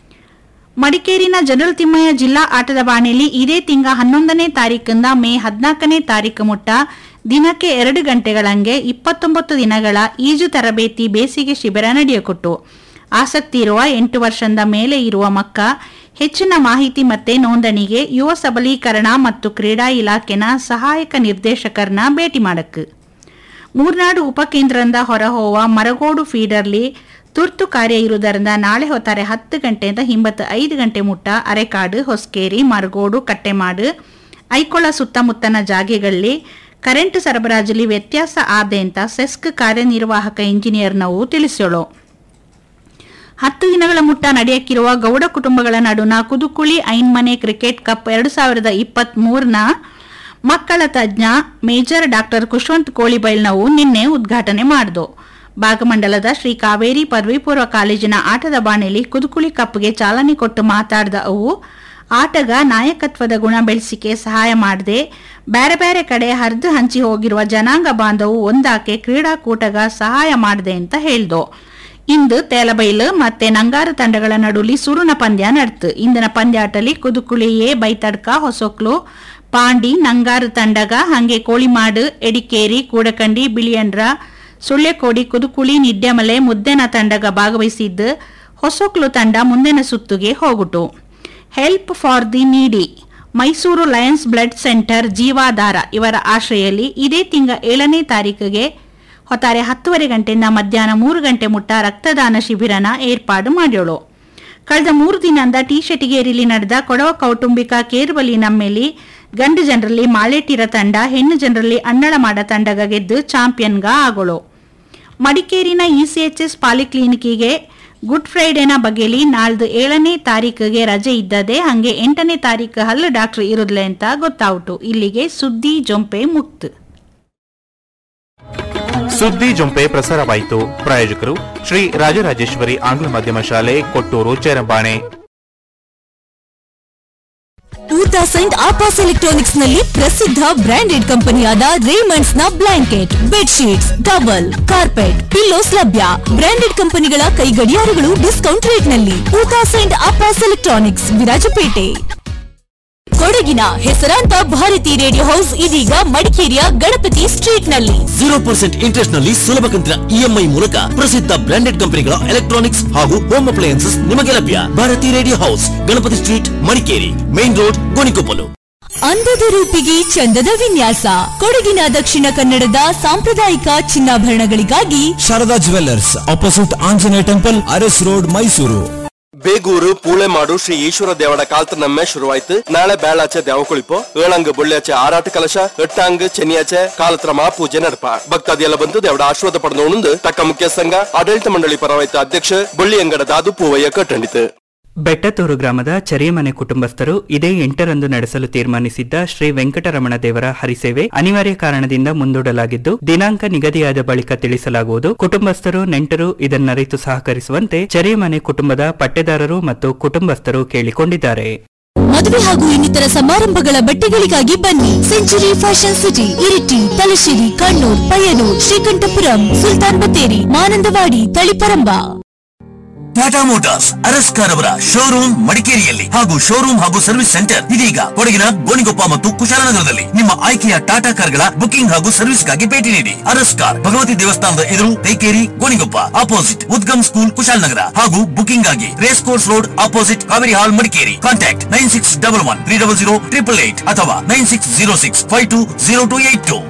ಮಡಿಕೇರಿನ ಜನರಲ್ ತಿಮ್ಮಯ್ಯ ಜಿಲ್ಲಾ ಆಟದ ಬಾಣೆಯಲ್ಲಿ ಇದೇ ತಿಂಗ ಹನ್ನೊಂದನೇ ತಾರೀಕಿಂದ ಮೇ ಹದಿನಾಲ್ಕನೇ ತಾರೀಕು ಮುಟ್ಟ ದಿನಕ್ಕೆ ಎರಡು ಗಂಟೆಗಳಂಗೆ ಇಪ್ಪತ್ತೊಂಬತ್ತು ದಿನಗಳ ಈಜು ತರಬೇತಿ ಬೇಸಿಗೆ ಶಿಬಿರ ನಡೆಯಕೊಟ್ಟು ಆಸಕ್ತಿ ಇರುವ ಎಂಟು ವರ್ಷದ ಮೇಲೆ ಇರುವ ಮಕ್ಕ ಹೆಚ್ಚಿನ ಮಾಹಿತಿ ಮತ್ತೆ ನೋಂದಣಿಗೆ ಯುವ ಸಬಲೀಕರಣ ಮತ್ತು ಕ್ರೀಡಾ ಇಲಾಖೆನ ಸಹಾಯಕ ನಿರ್ದೇಶಕರನ್ನ ಭೇಟಿ ಮಾಡಕ್ಕೆ ಮೂರ್ನಾಡು ಉಪಕೇಂದ್ರದಿಂದ ಹೊರಹೋವ ಮರಗೋಡು ಫೀಡರ್ಲಿ ತುರ್ತು ಕಾರ್ಯ ಇರುವುದರಿಂದ ನಾಳೆ ಹೊತ್ತಾರೆ ಹತ್ತು ಗಂಟೆಯಿಂದ ಹಿಂಬತ್ತು ಐದು ಗಂಟೆ ಮುಟ್ಟ ಅರೆಕಾಡು ಹೊಸಕೇರಿ ಮರಗೋಡು ಕಟ್ಟೆಮಾಡು ಐಕೊಳ ಸುತ್ತಮುತ್ತನ ಜಾಗೆಗಳಲ್ಲಿ ಕರೆಂಟ್ ಸರಬರಾಜಲ್ಲಿ ವ್ಯತ್ಯಾಸ ಆದೆ ಅಂತ ಸೆಸ್ಕ್ ಕಾರ್ಯನಿರ್ವಾಹಕ ಇಂಜಿನಿಯರ್ ನಾವು ತಿಳಿಸೋಳು ಹತ್ತು ದಿನಗಳ ಮುಟ್ಟ ನಡೆಯಕ್ಕಿರುವ ಗೌಡ ಕುಟುಂಬಗಳ ನಡುನ ಕುದುಕುಳಿ ಐನ್ಮನೆ ಕ್ರಿಕೆಟ್ ಕಪ್ ಎರಡು ಸಾವಿರದ ಇಪ್ಪತ್ತ್ ಮೂರನ ಮಕ್ಕಳ ತಜ್ಞ ಮೇಜರ್ ಡಾಕ್ಟರ್ ಕುಶವಂತ್ ಕೋಳಿಬೈಲ್ನವು ನಿನ್ನೆ ಉದ್ಘಾಟನೆ ಮಾಡಿದು ಭಾಗಮಂಡಲದ ಶ್ರೀ ಕಾವೇರಿ ಪದವಿ ಪೂರ್ವ ಕಾಲೇಜಿನ ಆಟದ ಬಾಣೆಯಲ್ಲಿ ಕುದುಕುಳಿ ಕಪ್ಗೆ ಚಾಲನೆ ಕೊಟ್ಟು ಮಾತಾಡಿದ ಅವು ಆಟಗ ನಾಯಕತ್ವದ ಗುಣ ಬೆಳೆಸಿಕೆ ಸಹಾಯ ಮಾಡದೆ ಬೇರೆ ಬೇರೆ ಕಡೆ ಹರಿದು ಹಂಚಿ ಹೋಗಿರುವ ಜನಾಂಗ ಬಾಂಧವು ಒಂದಾಕೆ ಕ್ರೀಡಾಕೂಟಗ ಸಹಾಯ ಮಾಡಿದೆ ಅಂತ ಹೇಳ್ದು ಇಂದು ತೇಲಬೈಲು ಮತ್ತೆ ನಂಗಾರು ತಂಡಗಳ ನಡುಲಿ ಸುರುನ ಪಂದ್ಯ ನಡೆತು ಇಂದಿನ ಪಂದ್ಯಾಟಲಿ ಕುದುಕುಳಿ ಎ ಬೈತಡ್ಕ ಹೊಸೊಕ್ಲು ಪಾಂಡಿ ನಂಗಾರು ತಂಡಗ ಹಂಗೆ ಕೋಳಿಮಾಡು ಎಡಿಕೇರಿ ಕೂಡಕಂಡಿ ಬಿಳಿಯಂಡ್ರ ಸುಳ್ಳೆಕೋಡಿ ಕುದುಕುಳಿ ನಿಡ್ಡೆಮಲೆ ಮುದ್ದೆನ ತಂಡಗ ಭಾಗವಹಿಸಿದ್ದು ಹೊಸೊಕ್ಲು ತಂಡ ಮುಂದಿನ ಸುತ್ತುಗೆ ಹೋಗುಟು ಹೆಲ್ಪ್ ಫಾರ್ ದಿ ನೀಡಿ Mysuru lions blood centre Jeevadhara ಇವರ ಆಶ್ರಯಲ್ಲಿ ಇದೇ ತಿಂಗ ಏಳನೇ ತಾರೀಕಿಗೆ ಹೊತ್ತಾರೆ ಹತ್ತುವರೆ ಗಂಟೆಯಿಂದ ಮಧ್ಯಾಹ್ನ ಮೂರು ಗಂಟೆ ಮುಟ್ಟ ರಕ್ತದಾನ ಶಿಬಿರನ ಏರ್ಪಾಡು ಮಾಡ್ಯೋಳು ಕಳೆದ ಮೂರು ದಿನದಿಂದ ಟಿ ಶೆಟಿಗೇರಿಲಿ ನಡೆದ ಕೊಡವ ಕೌಟುಂಬಿಕ ಕೇರ್ಬಲಿ ನಮ್ಮೆಲಿ ಗಂಡು ಜನರಲ್ಲಿ ಮಾಳೇಟಿರ ತಂಡ ಹೆಣ್ಣು ಜನರಲ್ಲಿ ಅಣ್ಣಳ ಮಾಡ ತಂಡಗ ಗೆದ್ದು ಚಾಂಪಿಯನ್ಗ ಆಗೋಳು ಮಡಿಕೇರಿನ ಇಸಿಎಚ್ಎಸ್ ಪಾಲಿಕ್ಲಿನಿಕ್ಕಿಗೆ ಗುಡ್ ಫ್ರೈಡೇನ ಬಗೆಲಿ ನಾಳ್ದು ಏಳನೇ ತಾರೀಕಿಗೆ ರಜೆ ಇದ್ದದೆ ಹಂಗೆ ಎಂಟನೇ ತಾರೀಕು ಹಲ್ಲು ಡಾಕ್ಟರ್ ಇರುದ್ಲೆ ಅಂತ ಗೊತ್ತಾವುಟು ಇಲ್ಲಿಗೆ ಸುದ್ದಿ ಜೊಂಪೆ ಮುಕ್ತು ಸುದ್ದಿ ಜೊಂಪೆ ಪ್ರಸಾರವಾಯಿತು ಪ್ರಾಯೋಜಕರು ಶ್ರೀ ರಾಜರಾಜೇಶ್ವರಿ ಆಂಗ್ಲ ಮಾಧ್ಯಮ ಶಾಲೆ ಕೊಟ್ಟೂರು ಚೇರಂಬಾಣೆ ಟೂರ್ ಸೈಂಟ್ ಆಪಾಸ್ ಎಲೆಕ್ಟ್ರಾನಿಕ್ಸ್ ನಲ್ಲಿ ಪ್ರಸಿದ್ಧ ಬ್ರಾಂಡೆಡ್ ಕಂಪನಿಯಾದ ರೇಮಂಡ್ಸ್ ನ blanket bedsheets towel carpet pillows ಲಭ್ಯ ಬ್ರಾಂಡೆಡ್ ಕಂಪನಿಗಳ ಕೈ ಗಡಿಯಾರಗಳು ಡಿಸ್ಕೌಂಟ್ ರೇಟ್ ನಲ್ಲಿ ಊತಾ ಸೈಂಟ್ ಆಪಾಸ್ ಎಲೆಕ್ಟ್ರಾನಿಕ್ಸ್ ವಿರಾಜಪೇಟೆ ಕೊಡಗಿನ ಹೆಸರಾಂತ ಭಾರತಿ ರೇಡಿಯೋ ಹೌಸ್ ಇದೀಗ ಮಡಿಕೇರಿಯ ಗಣಪತಿ ಸ್ಟ್ರೀಟ್ ನಲ್ಲಿ ಜೀರೋ ಪರ್ಸೆಂಟ್ ಇಂಟ್ರೆಸ್ಟ್ ನಲ್ಲಿ ಸುಲಭ ಕಂತಿನ ಇಎಂಐ ಮೂಲಕ ಪ್ರಸಿದ್ಧ ಬ್ರಾಂಡೆಡ್ ಕಂಪನಿಗಳ ಎಲೆಕ್ಟ್ರಾನಿಕ್ಸ್ ಹಾಗೂ ಹೋಮ್ ಅಪ್ಲಯನ್ಸಸ್ ನಿಮಗೆ ಲಭ್ಯ Bharati radio house Ganapati street Madikeri main road Gonikoppal ಅಂದದ ರೂಪಿಗೆ ಚಂದದ ವಿನ್ಯಾಸ ಕೊಡಗಿನ ದಕ್ಷಿಣ ಕನ್ನಡದ ಸಾಂಪ್ರದಾಯಿಕ ಚಿನ್ನಾಭರಣಗಳಿಗಾಗಿ Sharada jewellers opposite Anjaneya temple Aras road Mysuru Begur Poolemadu Shri Eshwara ದೇವಡ ಕಾಲ್ತನಮ್ಮೆ ಶುರುವಾಯ್ತು ನಾಳೆ ಬೇಳಾಚೆ ದೇವಕುಳಿಪು ಏಳಂಗ್ ಬುಳ್ಳ್ಯಾಚೆ ಆರಾಟ ಕಲಶ ಎಟ್ಟಾಂಗ್ ಚೆನ್ನಿಯಾಚೆ ಕಾಲತ್ರ ಮಹಾಪೂಜೆ ನಡಪ ಭಕ್ತಾದಿಯೆಲ್ಲ ಬಂದು ದೇವಡ ಆಶೀರ್ವಾದ ಪಡೆದೋಣಂದು ತಕ್ಕ ಮುಖ್ಯಸ್ಥಂಗ ಆಡಳಿತ ಮಂಡಳಿ ಪರವಾಯ್ತು ಅಧ್ಯಕ್ಷ ಬಳ್ಳಿ ಅಂಗಡ ದಾದು ಪೂವಯ್ಯ ಕಟ್ಟಂಡಿತು ಬೆಟ್ಟತೂರು ಗ್ರಾಮದ ಚರಿಯಮನೆ ಕುಟುಂಬಸ್ಥರು ಇದೇ ಎಂಟರಂದು ನಡೆಸಲು ತೀರ್ಮಾನಿಸಿದ್ದ ಶ್ರೀ ವೆಂಕಟರಮಣ ದೇವರ ಹರಿಸೇವೆ ಅನಿವಾರ್ಯ ಕಾರಣದಿಂದ ಮುಂದೂಡಲಾಗಿದ್ದು ದಿನಾಂಕ ನಿಗದಿಯಾದ ಬಳಿಕ ತಿಳಿಸಲಾಗುವುದು ಕುಟುಂಬಸ್ಥರು ನೆಂಟರು ಇದನ್ನರಿತು ಸಹಕರಿಸುವಂತೆ ಚರಿಯಮನೆ ಕುಟುಂಬದ ಪಟ್ಟೆದಾರರು ಮತ್ತು ಕುಟುಂಬಸ್ಥರು ಕೇಳಿಕೊಂಡಿದ್ದಾರೆ ಮದುವೆ ಹಾಗೂ ಇನ್ನಿತರ ಸಮಾರಂಭಗಳ ಬಟ್ಟೆಗಳಿಗಾಗಿ ಬನ್ನಿ century fashion city Iritty Thalassery Kannur Payyanur Sreekandapuram Sultan Bathery Mananthavady Taliparamba Tata Motors ಅರಸ್ಕಾರ್ ಅವರ ಶೋರೂಮ್ ಮಡಿಕೇರಿಯಲ್ಲಿ ಹಾಗೂ ಶೋರೂಮ್ ಹಾಗೂ ಸರ್ವಿಸ್ ಸೆಂಟರ್ ಇದೀಗ ಕೊಡಗಿನ ಗೋಣಿಗೊಪ್ಪ ಮತ್ತು ಕುಶಾಲನಗರದಲ್ಲಿ ನಿಮ್ಮ ಆಯ್ಕೆಯ ಟಾಟಾ ಕಾರ್ಗಳ ಬುಕಿಂಗ್ ಹಾಗೂ ಸರ್ವಿಸ್ಗಾಗಿ ಭೇಟಿ ನೀಡಿ ಅರಸ್ಕಾರ್ ಭಗವತಿ ದೇವಸ್ಥಾನದ ಎದುರು ತೈಕೇರಿ ಗೋಣಿಗೊಪ್ಪ ಆಪೋಸಿಟ್ ಉದ್ಗಮ್ ಸ್ಕೂಲ್ ಕುಶಾಲನಗರ ಹಾಗೂ ಬುಕಿಂಗ್ ಆಗಿ race course road opposite Kaveri hall Madikeri contact nine six double one three double zero triple eight ಅಥವಾ nine six zero six five two zero two eight two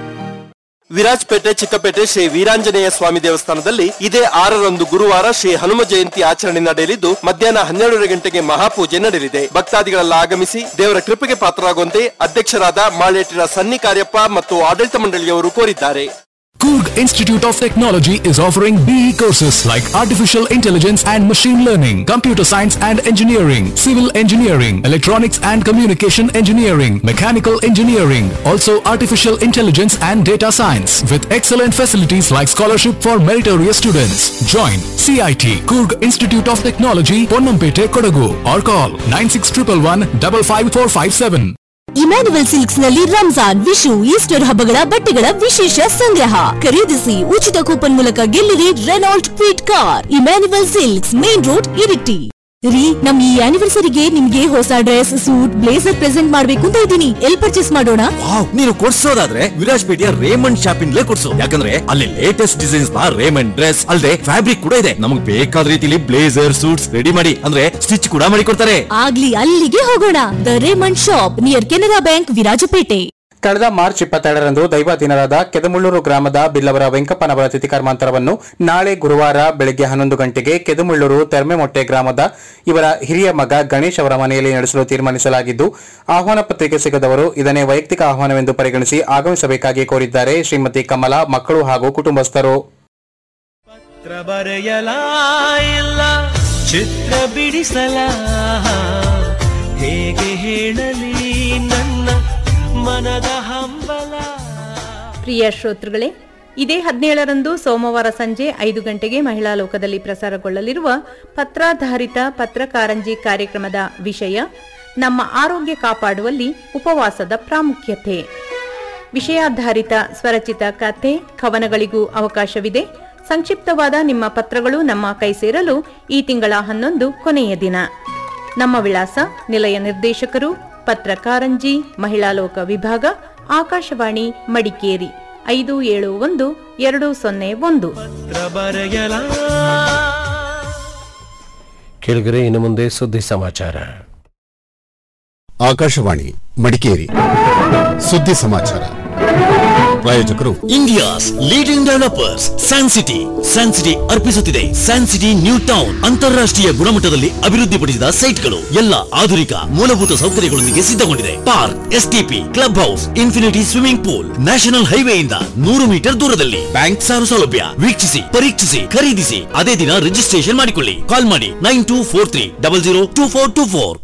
Virajpet Chikkapet Shri Veeranjaneya Swami ದೇವಸ್ಥಾನದಲ್ಲಿ ಇದೇ ಆರರಂದು ಗುರುವಾರ ಶ್ರೀ ಹನುಮ ಜಯಂತಿ ಆಚರಣೆ ನಡೆಯಲಿದ್ದು ಮಧ್ಯಾಹ್ನ ಹನ್ನೆರಡರ ಗಂಟೆಗೆ ಮಹಾಪೂಜೆ ನಡೆಯಲಿದೆ ಭಕ್ತಾದಿಗಳೆಲ್ಲ ಆಗಮಿಸಿ ದೇವರ ಕೃಪೆಗೆ ಪಾತ್ರರಾಗುವಂತೆ ಅಧ್ಯಕ್ಷರಾದ ಮಾಳೇಟಿನ ಸನ್ನಿ ಕಾರ್ಯಪ್ಪ ಮತ್ತು ಆಡಳಿತ ಮಂಡಳಿಯವರು ಕೋರಿದ್ದಾರೆ Coorg Institute of Technology is offering BE courses like Artificial Intelligence and Machine Learning, Computer Science and Engineering, Civil Engineering, Electronics and Communication Engineering, Mechanical Engineering, also Artificial Intelligence and Data Science with excellent facilities like scholarship for meritorious students. Join CIT, Coorg Institute of Technology, Ponnampete, Kodagu or call 96111 55457. Emmanuel silks ನಲ್ಲಿ ರಂಜಾನ್ ವಿಶು ಈಸ್ಟರ್ ಹಬ್ಬಗಳ ಬಟ್ಟೆಗಳ ವಿಶೇಷ ಸಂಗ್ರಹ ಖರೀದಿಸಿ ಉಚಿತ ಕೂಪನ್ ಮೂಲಕ ಗೆಲ್ಲಿರಿ Renault Kwid car Emmanuel silks main road Iritty ರೀ ನಮ್ ಈ ಆನಿವರ್ಸರಿಗೆ ನಿಮ್ಗೆ ಹೊಸ ಡ್ರೆಸ್ ಸೂಟ್ ಬ್ಲೇಸರ್ ಪ್ರೆಸೆಂಟ್ ಮಾಡ್ಬೇಕು ಅಂತ ಇದ್ದೀನಿ ಎಲ್ ಪರ್ಚೇಸ್ ಮಾಡೋಣ ವಾವ್ ನೀನು ಕೊಡ್ಸೋದಾದ್ರೆ ವಿರಾಜ್ಪೇಟೆಯ ರೇಮಂಡ್ ಶಾಪಿಂಗ್ಲೇ ಕೊಡ್ಸು ಯಾಕಂದ್ರೆ ಅಲ್ಲಿ ಲೇಟೆಸ್ಟ್ ಡಿಸೈನ್ಸ್ ನ ರೇಮಂಡ್ ಡ್ರೆಸ್ ಅಲ್ಲದೆ ಫ್ಯಾಬ್ರಿಕ್ ಕೂಡ ಇದೆ ನಮಗೆ ಬೇಕಾದ ರೀತಿಲಿ ಬ್ಲೇಸರ್ ಸೂಟ್ಸ್ ರೆಡಿ ಮಾಡಿ ಅಂದ್ರೆ ಸ್ಟಿಚ್ ಕೂಡ ಮಾಡಿ ಕೊಡ್ತಾರೆ ಆಗ್ಲಿ ಅಲ್ಲಿಗೆ ಹೋಗೋಣ the Raymond shop near Canara bank Virajpet ಕಳೆದ ಮಾರ್ಚ್ ಇಪ್ಪತ್ತೆರಡರಂದು ದೈವ ದಿನರಾದ ಕೆದಮುಳ್ಳೂರು ಗ್ರಾಮದ ಬಿಲ್ಲವರ ವೆಂಕಪ್ಪನವರ ತಿಥಿ ಕರ್ಮಾಂತರವನ್ನು ನಾಳೆ ಗುರುವಾರ ಬೆಳಗ್ಗೆ ಹನ್ನೊಂದು ಗಂಟೆಗೆ ಕೆದಮುಳ್ಳೂರು ತೆರ್ಮೆಮೊಟ್ಟೆ ಗ್ರಾಮದ ಇವರ ಹಿರಿಯ ಮಗ ಗಣೇಶ್ ಅವರ ಮನೆಯಲ್ಲಿ ನಡೆಸಲು ತೀರ್ಮಾನಿಸಲಾಗಿದ್ದು ಆಹ್ವಾನ ಪತ್ರಿಕೆ ಸಿಗದವರು ಇದನ್ನೇ ವೈಯಕ್ತಿಕ ಆಹ್ವಾನವೆಂದು ಪರಿಗಣಿಸಿ ಆಗಮಿಸಬೇಕಾಗಿ ಕೋರಿದ್ದಾರೆ ಶ್ರೀಮತಿ ಕಮಲಾ ಮಕ್ಕಳು ಹಾಗೂ ಕುಟುಂಬಸ್ಥರು ಚಿತ್ರ ಬರೆಯಲ ಇಲ್ಲ ಚಿತ್ರ ಬಿಡಿಸಲ ಹೇಗೆ ಹೇಳಲಿ ನನ್ನ ಮನದ ಹಂಬಲ ಪ್ರಿಯ ಶ್ರೋತೃಗಳೇ ಇದೇ ಹದಿನೇಳರಂದು ಸೋಮವಾರ ಸಂಜೆ ಐದು ಗಂಟೆಗೆ ಮಹಿಳಾ ಲೋಕದಲ್ಲಿ ಪ್ರಸಾರಗೊಳ್ಳಲಿರುವ ಪತ್ರಾಧಾರಿತ ಪತ್ರಕಾರಂಜಿ ಕಾರ್ಯಕ್ರಮದ ವಿಷಯ ನಮ್ಮ ಆರೋಗ್ಯ ಕಾಪಾಡುವಲ್ಲಿ ಉಪವಾಸದ ಪ್ರಾಮುಖ್ಯತೆ ವಿಷಯಾಧಾರಿತ ಸ್ವರಚಿತ ಕಥೆ ಕವನಗಳಿಗೂ ಅವಕಾಶವಿದೆ ಸಂಕ್ಷಿಪ್ತವಾದ ನಿಮ್ಮ ಪತ್ರಗಳು ನಮ್ಮ ಕೈ ಸೇರಲು ಈ ತಿಂಗಳ ಹನ್ನೊಂದು ಕೊನೆಯ ದಿನ ನಮ್ಮ ವಿಳಾಸ ನಿಲಯ ನಿರ್ದೇಶಕರು ಪತ್ರಕಾರಂಜಿ ಮಹಿಳಾ ಲೋಕ ವಿಭಾಗ ಆಕಾಶವಾಣಿ ಮಡಿಕೇರಿ ಐದು ಏಳು ಒಂದು ಎರಡು ಸೊನ್ನೆ ಒಂದು ಚಿತ್ರ ಬರೆಯಲ ಕೇಳಿದರೆ ಇನ್ನು ಮುಂದೆ ಸುದ್ದಿ ಸಮಾಚಾರ ಆಕಾಶವಾಣಿ ಮಡಿಕೇರಿ ಸುದ್ದಿ ಸಮಾಚಾರ ಪ್ರಾಯೋಜಕರು India's leading developers San City San City ಅರ್ಪಿಸುತ್ತಿದೆ ಸ್ಯಾನ್ ಸಿಟಿ ನ್ಯೂ ಟೌನ್ ಅಂತಾರಾಷ್ಟ್ರೀಯ ಗುಣಮಟ್ಟದಲ್ಲಿ ಅಭಿವೃದ್ಧಿಪಡಿಸಿದ ಸೈಟ್ಗಳು ಎಲ್ಲ ಆಧುನಿಕ ಮೂಲಭೂತ ಸೌಕರ್ಯಗಳೊಂದಿಗೆ ಸಿದ್ಧಗೊಂಡಿದೆ park STP club house infinity swimming pool national ಹೈವೇಯಿಂದ ನೂರು ಮೀಟರ್ ದೂರದಲ್ಲಿ ಬ್ಯಾಂಕ್ ಸಾಲ ಸೌಲಭ್ಯ ವೀಕ್ಷಿಸಿ ಪರೀಕ್ಷಿಸಿ ಖರೀದಿಸಿ ಅದೇ ದಿನ ರಿಜಿಸ್ಟ್ರೇಷನ್ ಮಾಡಿಕೊಳ್ಳಿ ಕಾಲ್ ಮಾಡಿ nine two four three double zero two four two four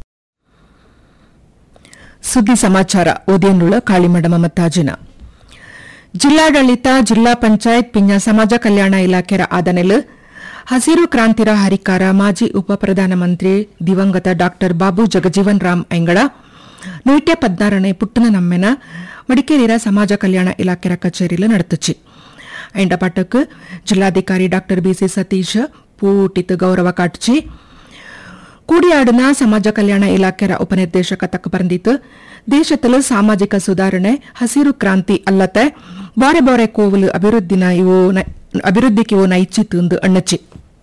ಸುದ್ದಿ ಸಮಾಚಾರ ಓದೇನುಳ್ಳ ಕಾಳಿಮಡಮ ಮತ್ತಾಜಿನ ಜಿಲ್ಲಾಡಳಿತ ಜಿಲ್ಲಾ ಪಂಚಾಯತ್ ಪಿಂಜ ಸಮಾಜ ಕಲ್ಯಾಣ ಇಲಾಖೆರ ಆದನೆಲ್ ಹಸಿರು ಕ್ರಾಂತಿರ ಹರಿಕಾರ ಮಾಜಿ ಉಪ ಪ್ರಧಾನಮಂತ್ರಿ ದಿವಂಗತ ಡಾ ಬಾಬು ಜಗಜೀವನ್ ರಾಮ್ ಐಂಗಳ ನೂಟ್ಯ ಪದ್ನಾರನೇ ಪುಟ್ಟನ ನಮ್ಮೆನ ಮಡಿಕೇರಿಯ ಸಮಾಜ ಕಲ್ಯಾಣ ಇಲಾಖೆಯ ಕಚೇರಿಯಲ್ಲಿ ನಡೆತುಚಿ ಐಂಡ ಪಾಠಕ್ಕೆ ಜಿಲ್ಲಾಧಿಕಾರಿ ಡಾಕ್ಟರ್ ಬಿಸಿ ಸತೀಶ್ ಪೂಟಿತ್ ಗೌರವ ಕಾಟ್ಚಿ ಕೂಡಿಯಾಡಿನ ಸಮಾಜ ಕಲ್ಯಾಣ ಇಲಾಖೆಯ ಉಪನಿರ್ದೇಶಕ ತಕ್ಕ ಬಂದಿತ್ತು ದೇಶದಲ್ಲಿ ಸಾಮಾಜಿಕ ಸುಧಾರಣೆ ಹಸಿರು ಕ್ರಾಂತಿ ಅಲ್ಲತೆ ಬಾರೆ ಬಾರೆ ಕೋವಲು ಅಭಿವೃದ್ಧಿನ ಇವು ನ- ಅಭಿವೃದ್ಧಿಗೆ ಇವು ನೈಚಿತ್ತು ಎಂದು ಅಣ್ಣಚಿ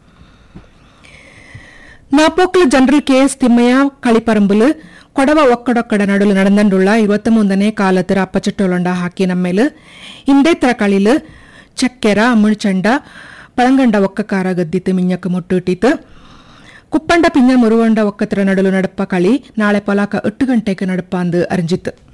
Napoklu general K S Thimmayya களிப்பரம்புல கொடவ ஒக்கடொக்கட நடுல நடந்துள்ள இருபத்தி மூந்தನೇ ಕಾಲತರ ಅಪ್ಪಚಟ್ಟೊಲೊಂಡ ಹಾಕಿ ನಮ್ಮೇಲು ಇಂದೇ ತರ ಕಳಿಲು ಚಕ್ಕೆರ ಮುಳ್ಚಂಡ ಪಳಂಗಂಡ ಒಕ್ಕಕಾರ ಗದ್ದಿತ್ತು ಮಿಂಜಕ್ಕೆ ಮುಟ್ಟುಟ್ಟಿತ್ತು ಕುಪ್ಪಂಡ ಪಿಂಜ ಮುರುವಂಡ ಒಕ್ಕತರ ನಡುಲು ನಡಪ ಕಳಿ ನಾಳೆ ಪೊಲಾಕ ಎಟ್ಟು ಗಂಟೆಗೆ ನಡಪ ಅಂದು ಅರಿஞ்சிತ್ತು